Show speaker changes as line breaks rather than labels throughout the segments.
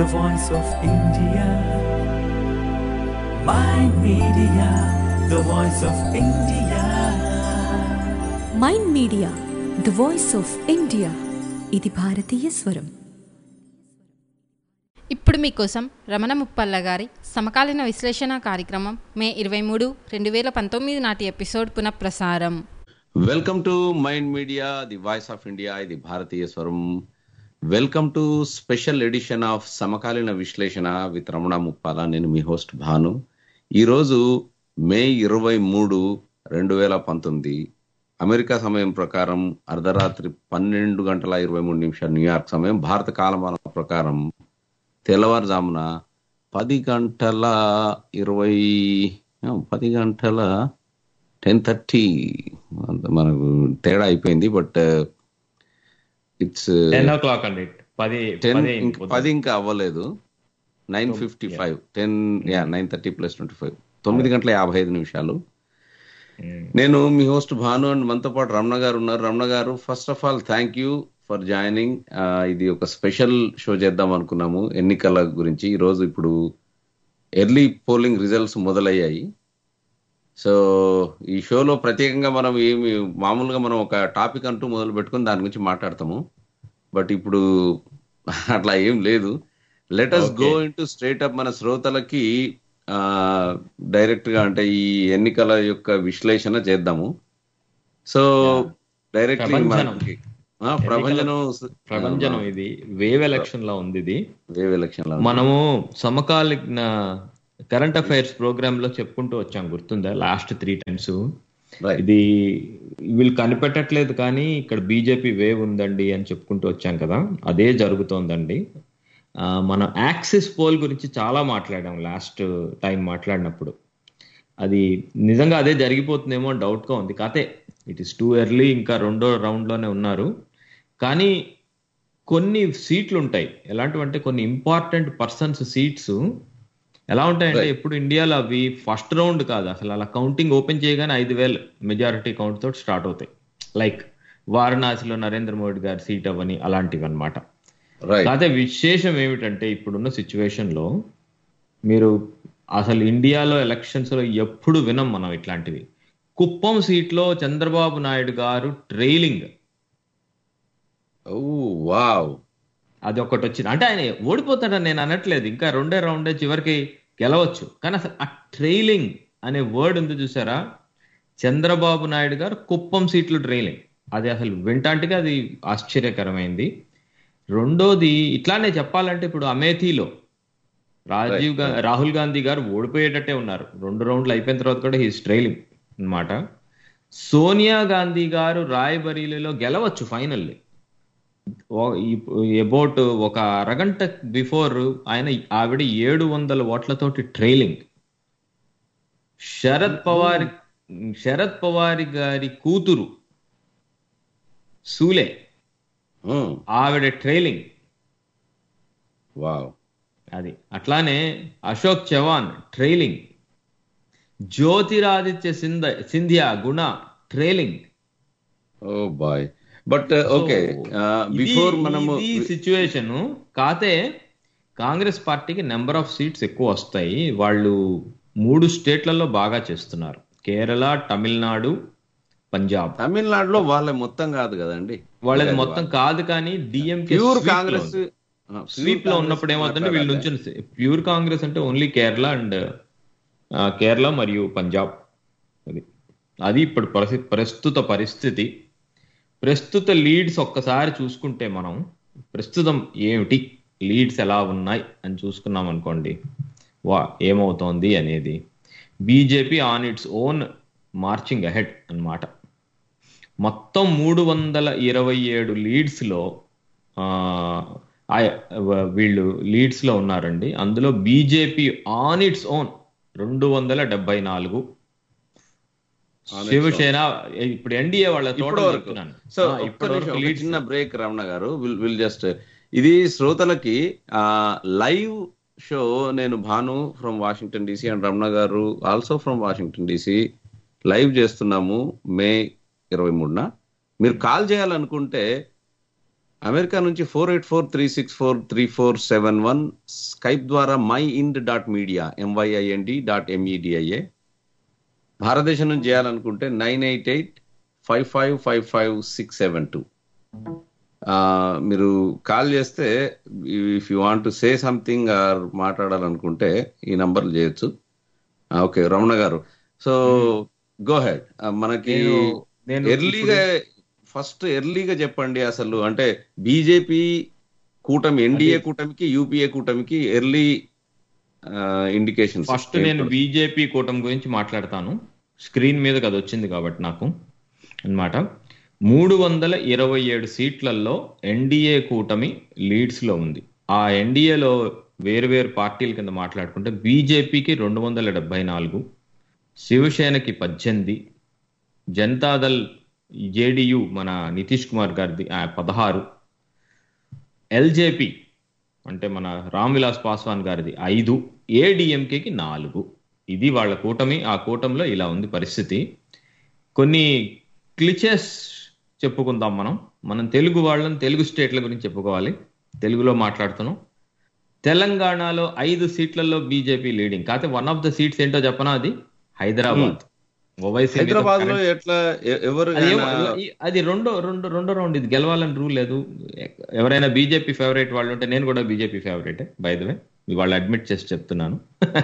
the voice of India. My media, the voice of India.
Mind media the voice of India ఇది భారతీయ స్వరం
ఇప్పుడు మీకోసం రమణ ముప్పల్ల గారి సమకాలీన విశ్లేషణ కార్యక్రమం మే ఇరవై మూడు రెండు వేల పంతొమ్మిది నాటి ఎపిసోడ్ పునఃప్రసారం
welcome to mind media the voice of India ఇది భారతీయ స్వరం welcome to special edition of సమకాలీన విశ్లేషణ విత్ రమణ ముప్పాల నేను మీ హోస్ట్ భాను ఈరోజు మే ఇరవై మూడు రెండు వేల పంతొమ్మిది అమెరికా సమయం ప్రకారం అర్ధరాత్రి పన్నెండు గంటల ఇరవై మూడు నిమిషాలు న్యూయార్క్ సమయం భారత కాలమాన ప్రకారం తెల్లవారుజామున పది గంటల ఇరవై ఆ, పది గంటల టెన్ థర్టీ మనకు తేడా అయిపోయింది but it's
ten o'clock అండి పది
టెన్
పది అయింది పొద్దున్న.
పది ఇంకా అవ్వలేదు nine fifty five ten yeah nine thirty plus twenty five తొమ్మిది గంటల యాభై ఐదు నిమిషాలు
మ్మ్.
నేను మీ హోస్ట్ భాను అండ్ మనతో పాటు రమణ గారు ఉన్నారు Ramana garu first of all thank you for joining ఇది ఒక స్పెషల్ షో చేద్దాం అనుకున్నాము ఎన్నికల గురించి ఈ రోజు ఇప్పుడు ఎర్లీ పోలింగ్ రిజల్ట్స్ మొదలయ్యాయి సో ఈ షోలో ప్రత్యేకంగా మనం ఏమి మామూలుగా మనం ఒక టాపిక్ అంటూ మొదలు పెట్టుకుని దాని గురించి మాట్లాడతాము బట్ ఇప్పుడు అట్లా ఏం లేదు let us
Okay.
Go into straight up మన శ్రోతలకి డైరెక్ట్ గా అంటే ఈ ఎన్నికల యొక్క విశ్లేషణ చేద్దాము సో డైరెక్ట్లీ
ప్రభంజనం.
మనకి ఆ, ప్రభంజనం
ప్రభంజనం ఇది వేవ్ ఎలక్షన్ లో ఉంది ఇది
వేవ్ ఎలక్షన్ లో
మనము సమకాలీన కరెంట్ అఫైర్స్ ప్రోగ్రామ్ లో చెప్పుకుంటూ వచ్చాం గుర్తుందా లాస్ట్ త్రీ టైమ్స్
Right.
ఇది వీళ్ళు కనిపెట్టట్లేదు కానీ ఇక్కడ బీజేపీ వేవ్ ఉందండి అని చెప్పుకుంటూ వచ్చాం కదా అదే జరుగుతోందండి ఆ, మనం యాక్సిస్ పోల్ గురించి చాలా మాట్లాడాం లాస్ట్ టైం మాట్లాడినప్పుడు అది నిజంగా అదే జరిగిపోతుందేమో డౌట్ గా ఉంది కాతే ఇట్ ఇస్ టూ ఎర్లీ ఇంకా రెండో రౌండ్ లోనే ఉన్నారు కానీ కొన్ని సీట్లు ఉంటాయి ఎలాంటివంటే కొన్ని ఇంపార్టెంట్ పర్సన్స్ సీట్స్ ఎలా ఉంటాయంటే ఇప్పుడు ఇండియాలో అవి ఫస్ట్ రౌండ్ కాదు అసలు అలా కౌంటింగ్ ఓపెన్ చేయగానే ఐదు వేలు మెజారిటీ కౌంట్ తోటి స్టార్ట్ అవుతాయి లైక్ వారణాసిలో నరేంద్ర మోడీ గారి సీట్ అవని అలాంటివి అన్నమాట
రైట్
కాకపోతే విశేషం ఏమిటంటే ఇప్పుడున్న సిచ్యువేషన్ లో మీరు అసలు ఇండియాలో ఎలక్షన్స్ లో ఎప్పుడు వినం మనం ఇట్లాంటివి కుప్పం సీట్లో చంద్రబాబు నాయుడు గారు ట్రైలింగ్
ఓ వావ్
అది ఒకటి వచ్చింది అంటే ఆయన ఓడిపోతాడని నేను అనట్లేదు ఇంకా రెండే రౌండే చివరికి గెలవచ్చు కానీ అసలు ఆ ట్రైలింగ్ అనే వర్డ్ ఉంది చూసారా చంద్రబాబు నాయుడు గారు కుప్పం సీట్లు ట్రైలింగ్ అది అసలు వింటాంటిగా అది ఆశ్చర్యకరమైంది రెండోది ఇట్లానే చెప్పాలంటే ఇప్పుడు అమేథీలో రాజీవ్ గా రాహుల్ గాంధీ గారు ఓడిపోయేటట్టే ఉన్నారు రెండు రౌండ్లు అయిపోయిన తర్వాత కూడా హీస్ ట్రైలింగ్ అన్నమాట సోనియా గాంధీ గారు రాయబరీలో గెలవచ్చు ఫైనల్లీ అబౌట్ ఒక అరగంట బిఫోర్ ఆయన ఆవిడ ఏడు వందల ఓట్లతోటి ట్రైలింగ్ శరద్ పవార్ శరద్ పవార్ గారి కూతురు సూలే ఆవిడ ట్రైలింగ్
వావ్
అది అట్లానే అశోక్ చవాన్ ట్రైలింగ్ జ్యోతిరాదిత్య సింధ Scindia Guna trailing
oh boy but okay before మనము
సిచ్యువేషన్ కాతే కాంగ్రెస్ పార్టీకి నెంబర్ ఆఫ్ సీట్స్ ఎక్కువ వస్తాయి వాళ్ళు మూడు స్టేట్లలో బాగా చేస్తున్నారు కేరళ తమిళనాడు పంజాబ్
తమిళనాడులో వాళ్ళ మొత్తం కాదు కదండి
వాళ్ళది మొత్తం కాదు కానీ డిఎంకే
ప్యూర్ కాంగ్రెస్
స్వీప్ లో ఉన్నప్పుడు ఏమవుతుందంటే వీళ్ళు నుంచి ప్యూర్ కాంగ్రెస్ అంటే ఓన్లీ కేరళ అండ్ కేరళ మరియు పంజాబ్ అది అది ఇప్పుడు పరిస్థితి ప్రస్తుత పరిస్థితి ప్రస్తుత లీడ్స్ ఒక్కసారి చూసుకుంటే మనం ప్రస్తుతం ఏమిటి లీడ్స్ ఎలా ఉన్నాయి అని చూసుకున్నాం అనుకోండి వా ఏమవుతోంది అనేది BJP on its own marching ahead అన్నమాట మొత్తం మూడు వందల ఇరవై ఏడు లీడ్స్లో వీళ్ళు లీడ్స్ లో ఉన్నారండి అందులో బీజేపీ ఆన్ ఇట్స్ ఓన్ రెండు వందల డెబ్బై నాలుగు శివసేన ఇప్పుడు ఎన్డీఏ వాళ్ళ టోటల్ చెప్తున్నాను
సో
ఆ, ఇప్పటి వరకు leads-
చిన్న బ్రేక్ రమణ గారు విల్ విల్ జస్ట్ ఇది శ్రోతలకి లైవ్ షో నేను Bhanu from Washington DC and Ramana గారు also from Washington DC live చేస్తున్నాము మే ఇరవై మూడున మీరు కాల్ చేయాలనుకుంటే అమెరికా నుంచి four eight four three six four three four seven one Skype ద్వారా MyInd dot media M Y I N D dot M E D I A భారతదేశం నుంచి చేయాలనుకుంటే nine eight eight five five five five six seven two మీరు కాల్ చేస్తే if you want say something or మాట్లాడాలనుకుంటే ఈ నంబర్లు చేయొచ్చు ఓకే రమణ గారు సో గో హెడ్ మనకి
నేను- నేను
ఎర్లీగా ఫస్ట్ ఎర్లీగా చెప్పండి అసలు అంటే బీజేపీ కూటమి ఎన్డీఏ కూటమికి యూపీఏ కూటమికి ఎర్లీ ఇండికేషన్
ఫస్ట్ నేను బీజేపీ కూటమి గురించి మాట్లాడతాను స్క్రీన్ మీద అది వచ్చింది కాబట్టి నాకు అన్నమాట మూడు వందల ఇరవై ఏడు సీట్లలో ఎన్డీఏ కూటమి లీడ్స్ లో ఉంది ఆ ఎన్డీఏలో వేరు వేరు పార్టీల కింద మాట్లాడుకుంటే బీజేపీకి రెండు వందల డెబ్బై నాలుగు శివసేనకి పద్దెనిమిది జనతాదళ్ జేడియు మన నితీష్ కుమార్ గారిది ఆ, పదహారు ఎల్జేపీ అంటే మన రామ్ విలాస్ పాస్వాన్ గారిది ఐదు ఏడిఎంకేకి నాలుగు ఇది వాళ్ళ కూటమి ఆ కూటమిలో ఇలా ఉంది పరిస్థితి కొన్ని క్లిచెస్ చెప్పుకుందాం మనం మనం తెలుగు వాళ్ళని తెలుగు స్టేట్ల గురించి చెప్పుకోవాలి తెలుగులో మాట్లాడుతున్నాం తెలంగాణలో ఐదు సీట్లలో బీజేపీ లీడింగ్ కాకపోతే వన్ ఆఫ్ ద సీట్స్ ఏంటో చెప్పనా అది హైదరాబాద్ ఓవైసీ మీతో
హైదరాబాద్ లో
current-
ఎట్లా ఎ- ఎవరు
అది ఏమో-
ఆయన-
ఈ- అది రెండో రెండు రెండో రౌండ్ ఇది గెలవాలని రూల్ లేదు ఎవరైనా బీజేపీ ఫేవరెట్ వాళ్ళు ఉంటే నేను కూడా BJP favourite by the way వాళ్ళు అడ్మిట్ చేసి చెప్తున్నాను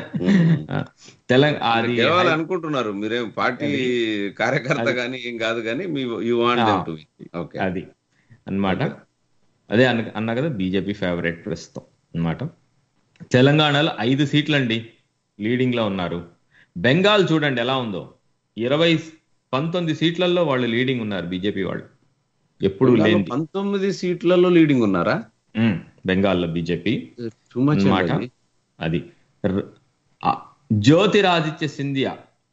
తెలంగాణ అది
గెలవాలి అనుకుంటున్నారు మీరేం పార్టీ కార్యకర్త కానీ ఏం కాదు కానీ మీ you want them to okay
అది అన్నమాట అదే అన్న అన్నా కదా బీజేపీ ఫేవరెట్ ప్రస్తుతం అన్నమాట తెలంగాణలో ఐదు సీట్లండి లీడింగ్ లో ఉన్నారు బెంగాల్ చూడండి ఎలా ఉందో ఇరవై పంతొమ్మిది సీట్లలో వాళ్ళు లీడింగ్ ఉన్నారు బీజేపీ వాళ్ళు ఎప్పుడు లేని
పంతొమ్మిది సీట్లలో లీడింగ్ ఉన్నారా
బెంగాల్లో బీజేపీ
టూ మచ్
అన్నమాట అది ర- ఆ, జ్యోతిరాదిత్య సింధియా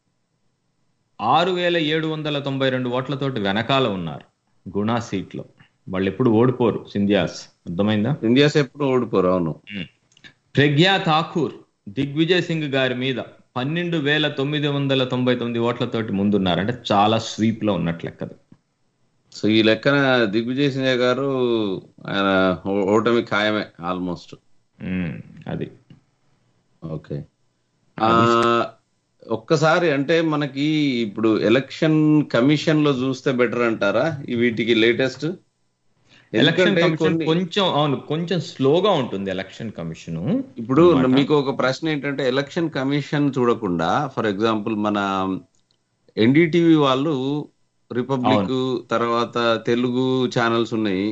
ఆరు వేల ఏడు వందల తొంభై రెండు ఓట్లతోటి వెనకాల ఉన్నారు గుణా సీట్లో వాళ్ళు ఎప్పుడు ఓడిపోరు సింధియాస్ అర్థమైందా
ఇండియాస్ ఎప్పుడు ఓడిపోరు అవును
ప్రజ్ఞా ఠాకూర్ దిగ్విజయ్ సింగ్ గారి మీద పన్నెండు వేల తొమ్మిది వందల తొంభై తొమ్మిది ఓట్లతోటి ముందున్నారు అంటే చాలా స్వీప్ లో ఉన్నట్లు లెక్కది
సో ఈ లెక్కన దిగ్విజయ్ సింగ్ గారు ఆయన ఓ- ఓటమి ఖాయమే ఆల్మోస్ట్
ఉమ్, అది
ఓకే ఆ, ఒక్కసారి అంటే మనకి ఇప్పుడు ఎలక్షన్ కమిషన్ లో చూస్తే బెటర్ అంటారా ఈ వీటికి లేటెస్ట్
ఎలక్షన్ కమిషన్ కొంచెం అవును కొంచెం స్లోగా ఉంటుంది ఎలక్షన్ కమిషన్
ఇప్పుడు మీకు ఒక ప్రశ్న ఏంటంటే ఎలక్షన్ కమిషన్ చూడకుండా ఫర్ ఎగ్జాంపుల్ మన ఎన్డీటీవీ వాళ్ళు రిపబ్లిక్ తర్వాత తెలుగు ఛానల్స్ ఉన్నాయి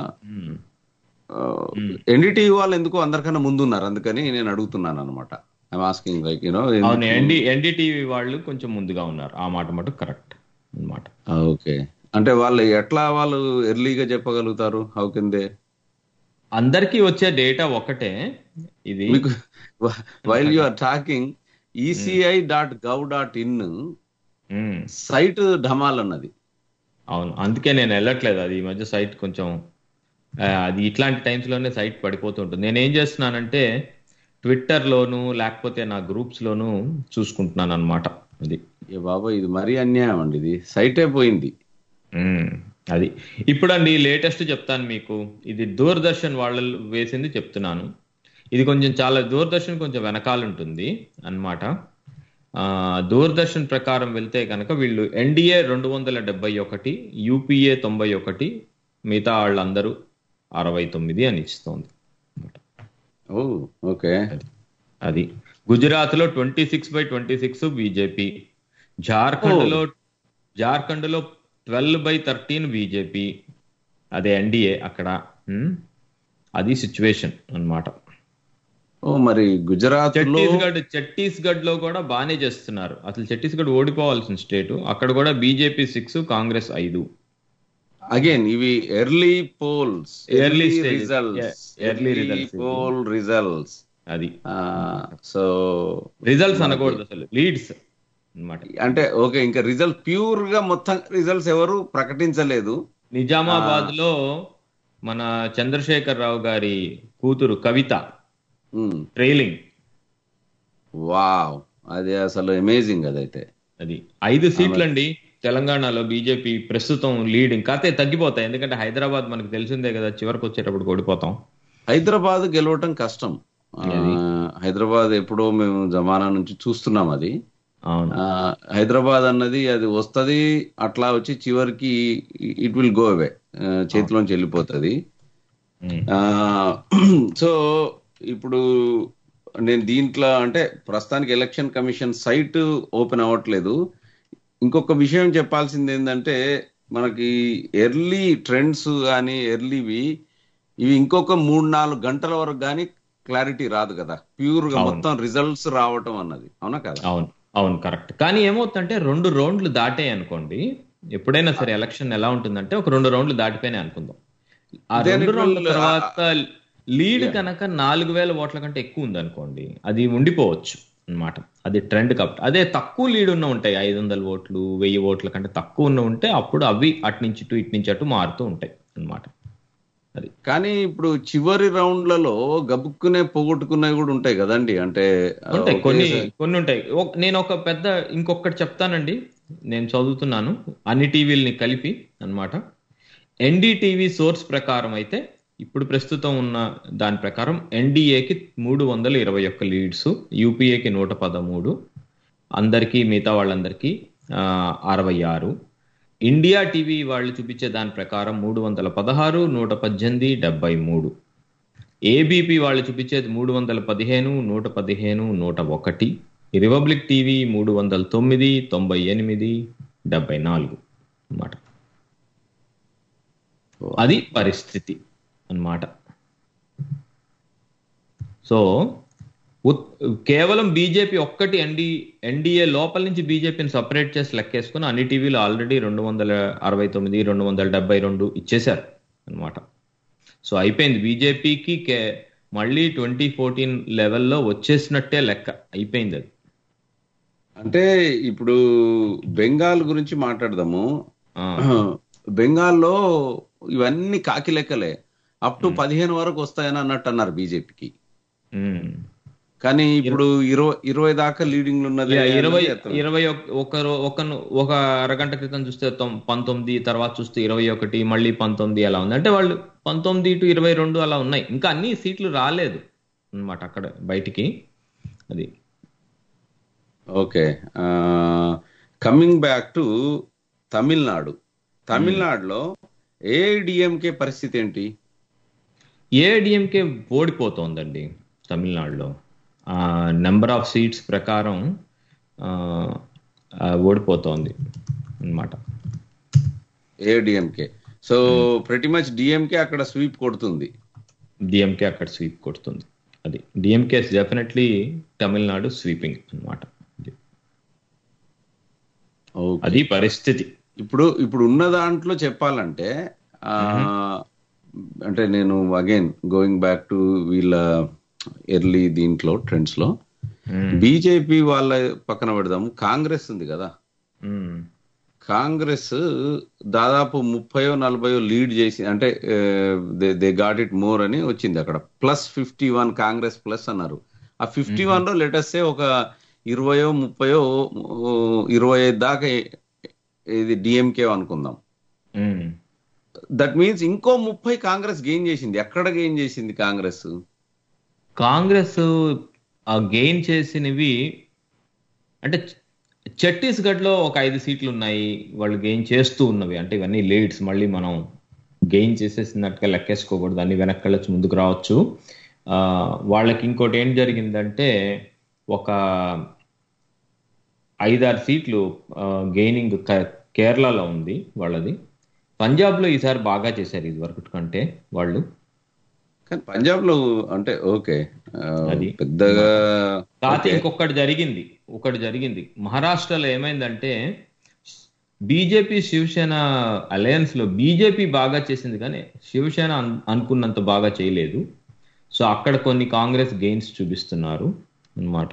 ఎన్డీటీవీ వాళ్ళు ఎందుకో అందరికన్నా ముందున్నారు అందుకని నేను అడుగుతున్నాను అనమాట ఐఎమ్ ఆస్కింగ్ లైక్ యూనో
అవును ఎన్డి ఎన్డీటీవీ వాళ్ళు కొంచెం ముందుగా ఉన్నారు ఆ మాట మటు కరెక్ట్ అన్నమాట
ఓకే అంటే వాళ్ళు ఎట్లా వాళ్ళు ఎర్లీగా చెప్పగలుగుతారు హౌ కెన్ దే
అందరికీ వచ్చే డేటా ఒకటే ఇది
మీకు while you are talking ECI dot gov dot in
um,
site ఢమాల్ అన్నది
అవును అందుకే నేను వెళ్ళట్లేదు అది ఈ మధ్య సైట్ కొంచెం ఆ, అది ఇట్లాంటి టైమ్స్ లోనే సైట్ పడిపోతుంటుంది నేను ఏం చేస్తున్నానంటే ట్విట్టర్ లోను లేకపోతే నా గ్రూప్స్ లోను చూసుకుంటున్నాను అనమాట అది
ఏ బాబా ఇది మరీ అన్యాయం అండి ఇది సైటే పోయింది
ఉమ్, అది ఇప్పుడండి లేటెస్ట్ చెప్తాను మీకు ఇది దూరదర్శన్ వాళ్ళు వేసింది చెప్తున్నాను ఇది కొంచెం చాలా దూరదర్శన్ కొంచెం వెనకాల ఉంటుంది అన్నమాట ఆ, దూరదర్శన్ ప్రకారం వెళ్తే కనుక వీళ్ళు ఎన్డీఏ రెండు వందల డెబ్బై ఒకటి యూపీఏ తొంభై ఒకటి మిగతా వాళ్ళందరూ అరవై తొమ్మిది అని ఇస్తోంది
ఓ ఓకే
అది గుజరాత్ లో twenty six by twenty six BJP Jharkhand లో జార్ఖండ్ లో ట్వెల్వ్ బై థర్టీన్ బీజేపీ అదే ఎన్డీఏ అక్కడ ఉమ్, అది సిచ్యువేషన్ అన్నమాట
ఓ మరి గుజరాత్ లో
ఛత్తీస్గఢ్ ఛత్తీస్గఢ్ లో కూడా బాగానే చేస్తున్నారు అసలు ఛత్తీస్గఢ్ ఓడిపోవాల్సిన స్టేట్ అక్కడ కూడా బీజేపీ సిక్స్ కాంగ్రెస్ ఐదు
అగైన్ ఇవి early polls
Early stages.
Results
Yeah, early
early
results.
Poll results
అది
సో
రిజల్ట్స్ అనకూడదు అసలు లీడ్స్ అన్నమాట
అంటే ఓకే ఇంకా రిజల్ట్ ప్యూర్ గా మొత్తం రిజల్ట్స్ ఎవరు ప్రకటించలేదు
నిజామాబాద్ లో మన చంద్రశేఖర్ రావు గారి కూతురు కవిత ట్రైలింగ్
వావ్ అది అసలు అమేజింగ్ అదైతే
అది ఐదు సీట్లండి తెలంగాణలో బీజేపీ ప్రస్తుతం లీడింగ్ కాతే తగ్గిపోతాయి ఎందుకంటే హైదరాబాద్ మనకు తెలిసిందే కదా చివరికి వచ్చేటప్పుడు ఓడిపోతాం
హైదరాబాద్ గెలవటం కష్టం ఆ, హైదరాబాద్ ఎప్పుడో మేము జమానా నుంచి చూస్తున్నాం అది
అవును
ఆ, హైదరాబాద్ అన్నది అది వస్తది అట్లా వచ్చి చివరికి ఇట్ విల్ గో అవే చేతిలోంచి వెళ్ళిపోతుంది
ఉమ్.
సో ఇప్పుడు నేను దీంట్లో అంటే ప్రస్తుతానికి ఎలక్షన్ కమిషన్ సైట్ ఓపెన్ అవ్వట్లేదు ఇంకొక విషయం చెప్పాల్సింది ఏంటంటే మనకి ఎర్లీ ట్రెండ్స్ కానీ ఎర్లీవి ఇవి ఇంకొక మూడు నాలుగు గంటల వరకు కానీ క్లారిటీ రాదు కదా ప్యూర్ గా
అవును.
మొత్తం రిజల్ట్స్ రావటం అన్నది అవునా కదా
అవును అవును కరెక్ట్ కానీ ఏమవుతుందంటే రెండు రౌండ్లు దాటాయి అనుకోండి ఎప్పుడైనా సరే ఎలక్షన్ ఎలా ఉంటుందంటే ఒక రెండు రౌండ్లు దాటిపోయినాయి అనుకుందాం ఆ
Then
రెండు
it
రౌండ్ల
will,
తర్వాత లీడ్ కనుక నాలుగు వేల ఓట్ల కంటే ఎక్కువ ఉంది అనుకోండి అది ఉండిపోవచ్చు అన్నమాట అది ట్రెండ్ కాబట్టి అదే తక్కువ లీడ్ ఉన్న ఉంటాయి ఐదు వందల ఓట్లు వెయ్యి ఓట్ల కంటే తక్కువ ఉన్న ఉంటే అప్పుడు అవి అటు నుంచి ఇటు ఇటు నుంచి అటు మారుతూ ఉంటాయి అన్నమాట అది
కానీ ఇప్పుడు చివరి రౌండ్లలో గబుక్కునే పోగొట్టుకున్నవి కూడా ఉంటాయి కదండి అంటే ఆ,
ఉంటాయి కొన్ని
ఒకేసారి-
కొన్ని ఉంటాయి ఒక- నేను ఒక పెద్ద ఇంకొకటి చెప్తానండి నేను చదువుతున్నాను అన్ని టీవీలని కలిపి అన్నమాట ఎన్డీటీవీ సోర్స్ ప్రకారం అయితే ఇప్పుడు ప్రస్తుతం ఉన్న దాని ప్రకారం ఎన్డీఏకి మూడు వందల ఇరవై ఒక్క లీడ్స్ యూపీఏకి నూట పదమూడు అందరికీ మిగతా వాళ్ళందరికీ ఆ, అరవై ఆరు ఇండియా టీవీ వాళ్ళు చూపించే దాని ప్రకారం మూడు వందల పదహారు నూట పద్దెనిమిది డెబ్బై మూడు ఏబీపీ వాళ్ళు చూపించేది మూడు వందల పదిహేను నూట పదిహేను నూట ఒకటి రిపబ్లిక్ టీవీ మూడు వందల తొమ్మిది తొంభై ఎనిమిది డెబ్బై నాలుగు అన్నమాట అది పరిస్థితి అన్నమాట సో ఉత్- కేవలం బీజేపీ ఒక్కటి ఎన్డీ ఎన్డీఏ లోపల నుంచి బీజేపీని సపరేట్ చేసి లెక్కేసుకుని అన్ని టీవీలు ఆల్రెడీ రెండు వందల అరవై తొమ్మిది రెండు వందల డెబ్బై రెండు ఇచ్చేశారు అన్నమాట సో అయిపోయింది బీజేపీకి కే మళ్ళీ ట్వంటీ ఫోర్టీన్ లెవెల్లో వచ్చేసినట్టే లెక్క అయిపోయింది అది
అంటే ఇప్పుడు బెంగాల్ గురించి మాట్లాడదాము
ఆ,
బెంగాల్లో ఇవన్నీ కాకి లెక్కలే అప్ టు పదిహేను వరకు వస్తాయని అన్నట్టు అన్నారు బీజేపీకి
ఉమ్.
కానీ ఇప్పుడు ఇరవై ఇరవై దాకా లీడింగ్ ఉన్నది
యా, ఇరవై
అన్నది అతను.
ఇరవై ఒక్- ఒక రో- ఒక ఒక అరగంట క్రితం చూస్తే తొమ్- పంతొమ్మిది తర్వాత చూస్తే ఇరవై ఒకటి మళ్ళీ పంతొమ్మిది అలా ఉంది అంటే వాళ్ళు పంతొమ్మిది టు ఇరవై రెండు అలా ఉన్నాయి ఇంకా అన్ని సీట్లు రాలేదు అన్నమాట అక్కడ బయటికి అది
okay coming back to Tamil Nadu తమిళనాడులో ఏఐడిఎంకే పరిస్థితి ఏంటి
ఏఐడిఎంకే ఓడిపోతోందండి తమిళనాడులో నెంబర్ ఆఫ్ సీట్స్ ప్రకారం ఆ, ఆ, ఓడిపోతోంది అన్నమాట
ఏఐడిఎంకే సో ప్రతి మచ్ డిఎంకే అక్కడ స్వీప్ కొడుతుంది
డిఎంకే అక్కడ స్వీప్ కొడుతుంది అది డిఎంకే డెఫినెట్లీ తమిళనాడు స్వీపింగ్ అన్నమాట
ఓకే.
అది పరిస్థితి
ఇప్పుడు ఇప్పుడు ఉన్న దాంట్లో చెప్పాలంటే ఆ, అంటే నేను అగైన్ గోయింగ్ బ్యాక్ టు వీళ్ళ ఎర్లీ దీంట్లో ట్రెండ్స్ లో బీజేపీ వాళ్ళ పక్కన పెడదాము కాంగ్రెస్ ఉంది కదా
మ్మ్.
కాంగ్రెస్ దాదాపు ముప్పయో నలభయో లీడ్ చేసి అంటే దే గాట్ ఇట్ మోర్ అని వచ్చింది అక్కడ plus fifty one Congress plus అన్నారు ఆ ఫిఫ్టీ వన్ లో లెటెస్ట్ ఒక ఇరవయో ముప్పయో ఓ, ఇరవై ఐదు దాకా ఇది డిఎంకే అనుకుందాం
మ్మ్.
దట్ మీన్స్ ఇంకో ముప్పై కాంగ్రెస్ గెయిన్ చేసింది ఎక్కడ గెయిన్ చేసింది కాంగ్రెస్
కాంగ్రెస్ ఆ గెయిన్ చేసినవి అంటే ఛత్తీస్గఢ్ లో ఒక ఐదు సీట్లు ఉన్నాయి వాళ్ళు గెయిన్ చేస్తూ ఉన్నవి అంటే ఇవన్నీ లీడ్స్ మళ్ళీ మనం గెయిన్ చేసేసినట్టుగా లెక్కేసుకోకూడదు అన్ని వెనక్కి వెళ్ళొచ్చు ముందుకు రావచ్చు ఆ, వాళ్ళకి ఇంకోటి ఏం జరిగిందంటే ఒక ఐదారు సీట్లు గెయినింగ్ కేరళలో ఉంది వాళ్ళది పంజాబ్లో ఈసారి బాగా చేశారు ఇది వరకు కంటే వాళ్ళు
కానీ పంజాబ్ లో అంటే ఓకే ఆ,
అది.
పెద్దగా
కాకపోతే
ఓకే.
ఇంకొకటి జరిగింది ఒకటి జరిగింది మహారాష్ట్రలో ఏమైందంటే బీజేపీ శివసేన అలయన్స్ లో బీజేపీ బాగా చేసింది కానీ శివసేన అన్- అనుకున్నంత బాగా చేయలేదు సో అక్కడ కొన్ని కాంగ్రెస్ గెయిన్స్ చూపిస్తున్నారు అన్నమాట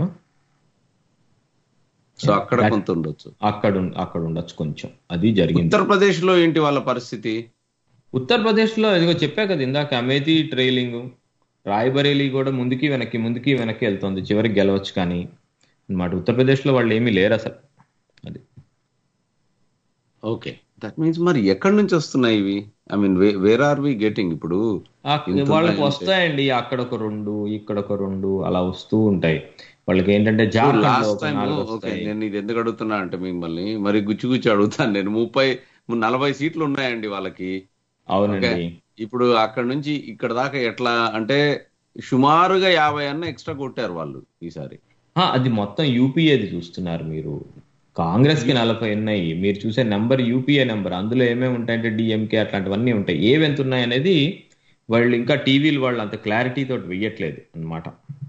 సో అక్కడ కొంత ఉండొచ్చు
అక్కడ ఉం- అక్కడ ఉండొచ్చు కొంచెం అది జరిగింది
ఉత్తరప్రదేశ్ లో ఏంటి వాళ్ళ పరిస్థితి
ఉత్తరప్రదేశ్ లో ఇదిగో చెప్పా కదా ఇందాక అమేథీ ట్రైలింగ్ రాయ్బరేలీ కూడా ముందుకి వెనక్కి ముందుకి వెనక్కి వెళ్తుంది చివరికి గెలవచ్చు కానీ అన్నమాట ఉత్తరప్రదేశ్ లో వాళ్ళు ఏమీ లేరు అసలు అది
ఓకే దట్ మీన్స్ మరి ఎక్కడి నుంచి వస్తున్నాయి ఇవి I mean where are we getting ఇప్పుడు
ఆ,
ఇంత
వాళ్ళకి
ఉన్నాయంటే-
వస్తాయండి అక్కడ ఒక రెండు ఇక్కడ ఒక రెండు అలా వస్తూ ఉంటాయి వాళ్ళకి ఏంటంటే జార్ఖండ్ లో
లాస్ట్
ఒక
టైం
నాలుగు
ఓకే
వస్తాయి
నేను ఇది ఎందుకు అడుగుతున్నా అంటే మిమ్మల్ని మరి గుచ్చి గుచ్చి అడుగుతాను నేను ముప్పై నలభై సీట్లు ఉన్నాయండి వాళ్ళకి
అవునండి
ఇప్పుడు అక్కడ నుంచి ఇక్కడ దాకా ఎట్లా అంటే సుమారుగా యాభై అన్న ఎక్స్ట్రా కొట్టారు వాళ్ళు ఈసారి
ఆ, అది మొత్తం యూపీఏది చూస్తున్నారు మీరు కాంగ్రెస్ కి నలభై ఉన్నాయి మీరు చూసే నెంబర్ యూపీఏ నెంబర్ అందులో ఏమేమి ఉంటాయంటే డిఎంకే అట్లాంటివన్నీ ఉంటాయి ఏవి ఎంత ఉన్నాయి అనేది వాళ్ళు ఇంకా టీవీలు వాళ్ళు అంత క్లారిటీ తోటి వెయ్యట్లేదు అన్నమాట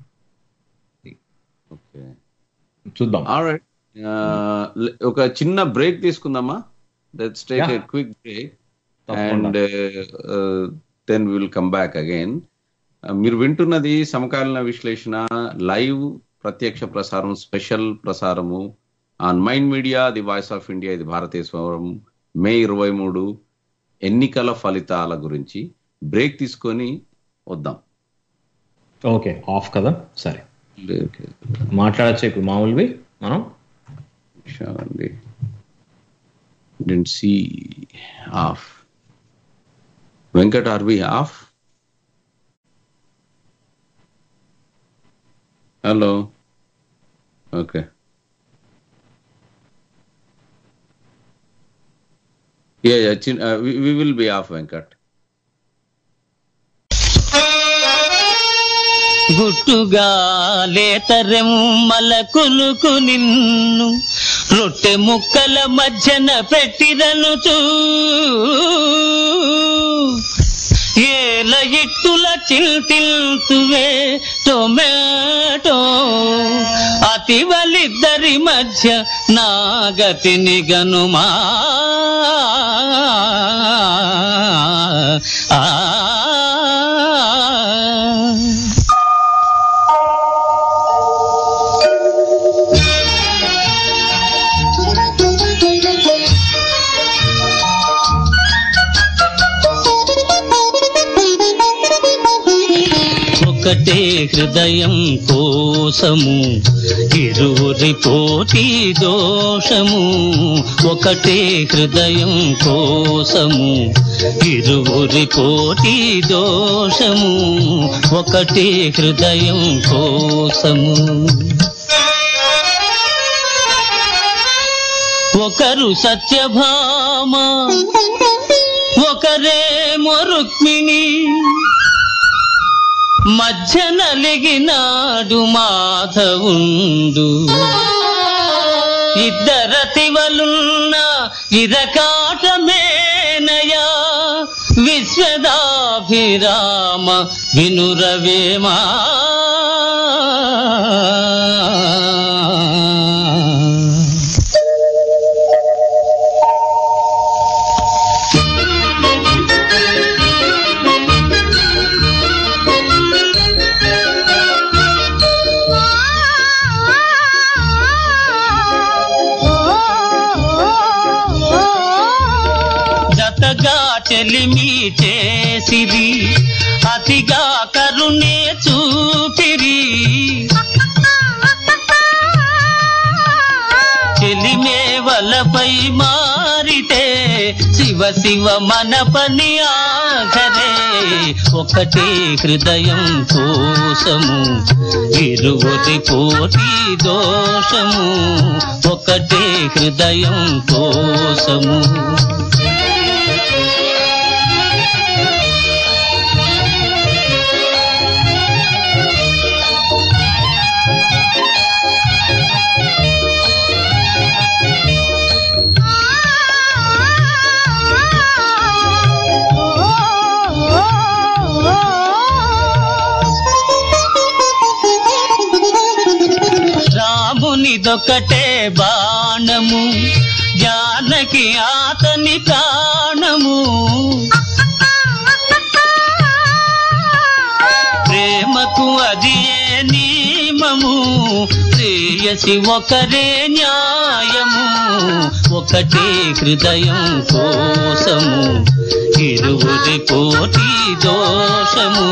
ఓకే
చూద్దాం
Alright. Uh, le- ఒక చిన్న బ్రేక్ తీసుకుందామా let's take a
Yeah.
Quick break
తప్పకుండా.
And then will come back again మీరు వింటున్నది సమకాలీన విశ్లేషణ లైవ్ ప్రత్యక్ష ప్రసారం స్పెషల్ ప్రసారము on Mind media the voice of India ఇది భారతీయ స్వరం మే ఇరవై మూడు ఎన్నికల ఫలితాల గురించి బ్రేక్ తీసుకొని వద్దాం
ఓకే ఆఫ్ కదా సరే మాట్లాడచ్చు ఇప్పుడు మామూలువి మనం
అండి dent C of Venkat R V off hello okay yeah yeah we will be off Venkat
గుట్టుగా లేతరెమ్మల కులుకు నిన్ను రొట్టె ముక్కల మధ్యన పెట్టిరనుచూ ఏల ఇట్టుల చిల్తిల్తువే టొమాటో అతివలిద్దరి మధ్య నాగతిని గనుమా ఆ ఒకటే హృదయం కోసము ఇరువురి పోటీ దోషము ఒకటే హృదయం కోసము ఇరువురి పోటీ దోషము ఒకటే హృదయం కోసము ఒకరు సత్యభామ ఒకరేమో రుక్మిణి మధ్య నలిగినాడు మాధవుండు ఇద్దరతివలున్న ఇరకాటమేనయా విశ్వదాభిరామ వినురవేమా జతగా చెలిమి చేసిరి అతిగా కరుణే చూపిరి చెలిమే వలపై మారితే శివ శివ మన పని ఆఖరే ఒకటే హృదయం కోసము ఇరువురి పోటీ దోషము ఒకటే హృదయం కోసము రామునిదొకటే బాణము జానకి ఆతని ప్రాణము ప్రేమకు అది ఏ నియమము శ్రేయసి ఒకరే న్యాయము ఒకటే హృదయం కోసము ఇరువురి కోటి దోషము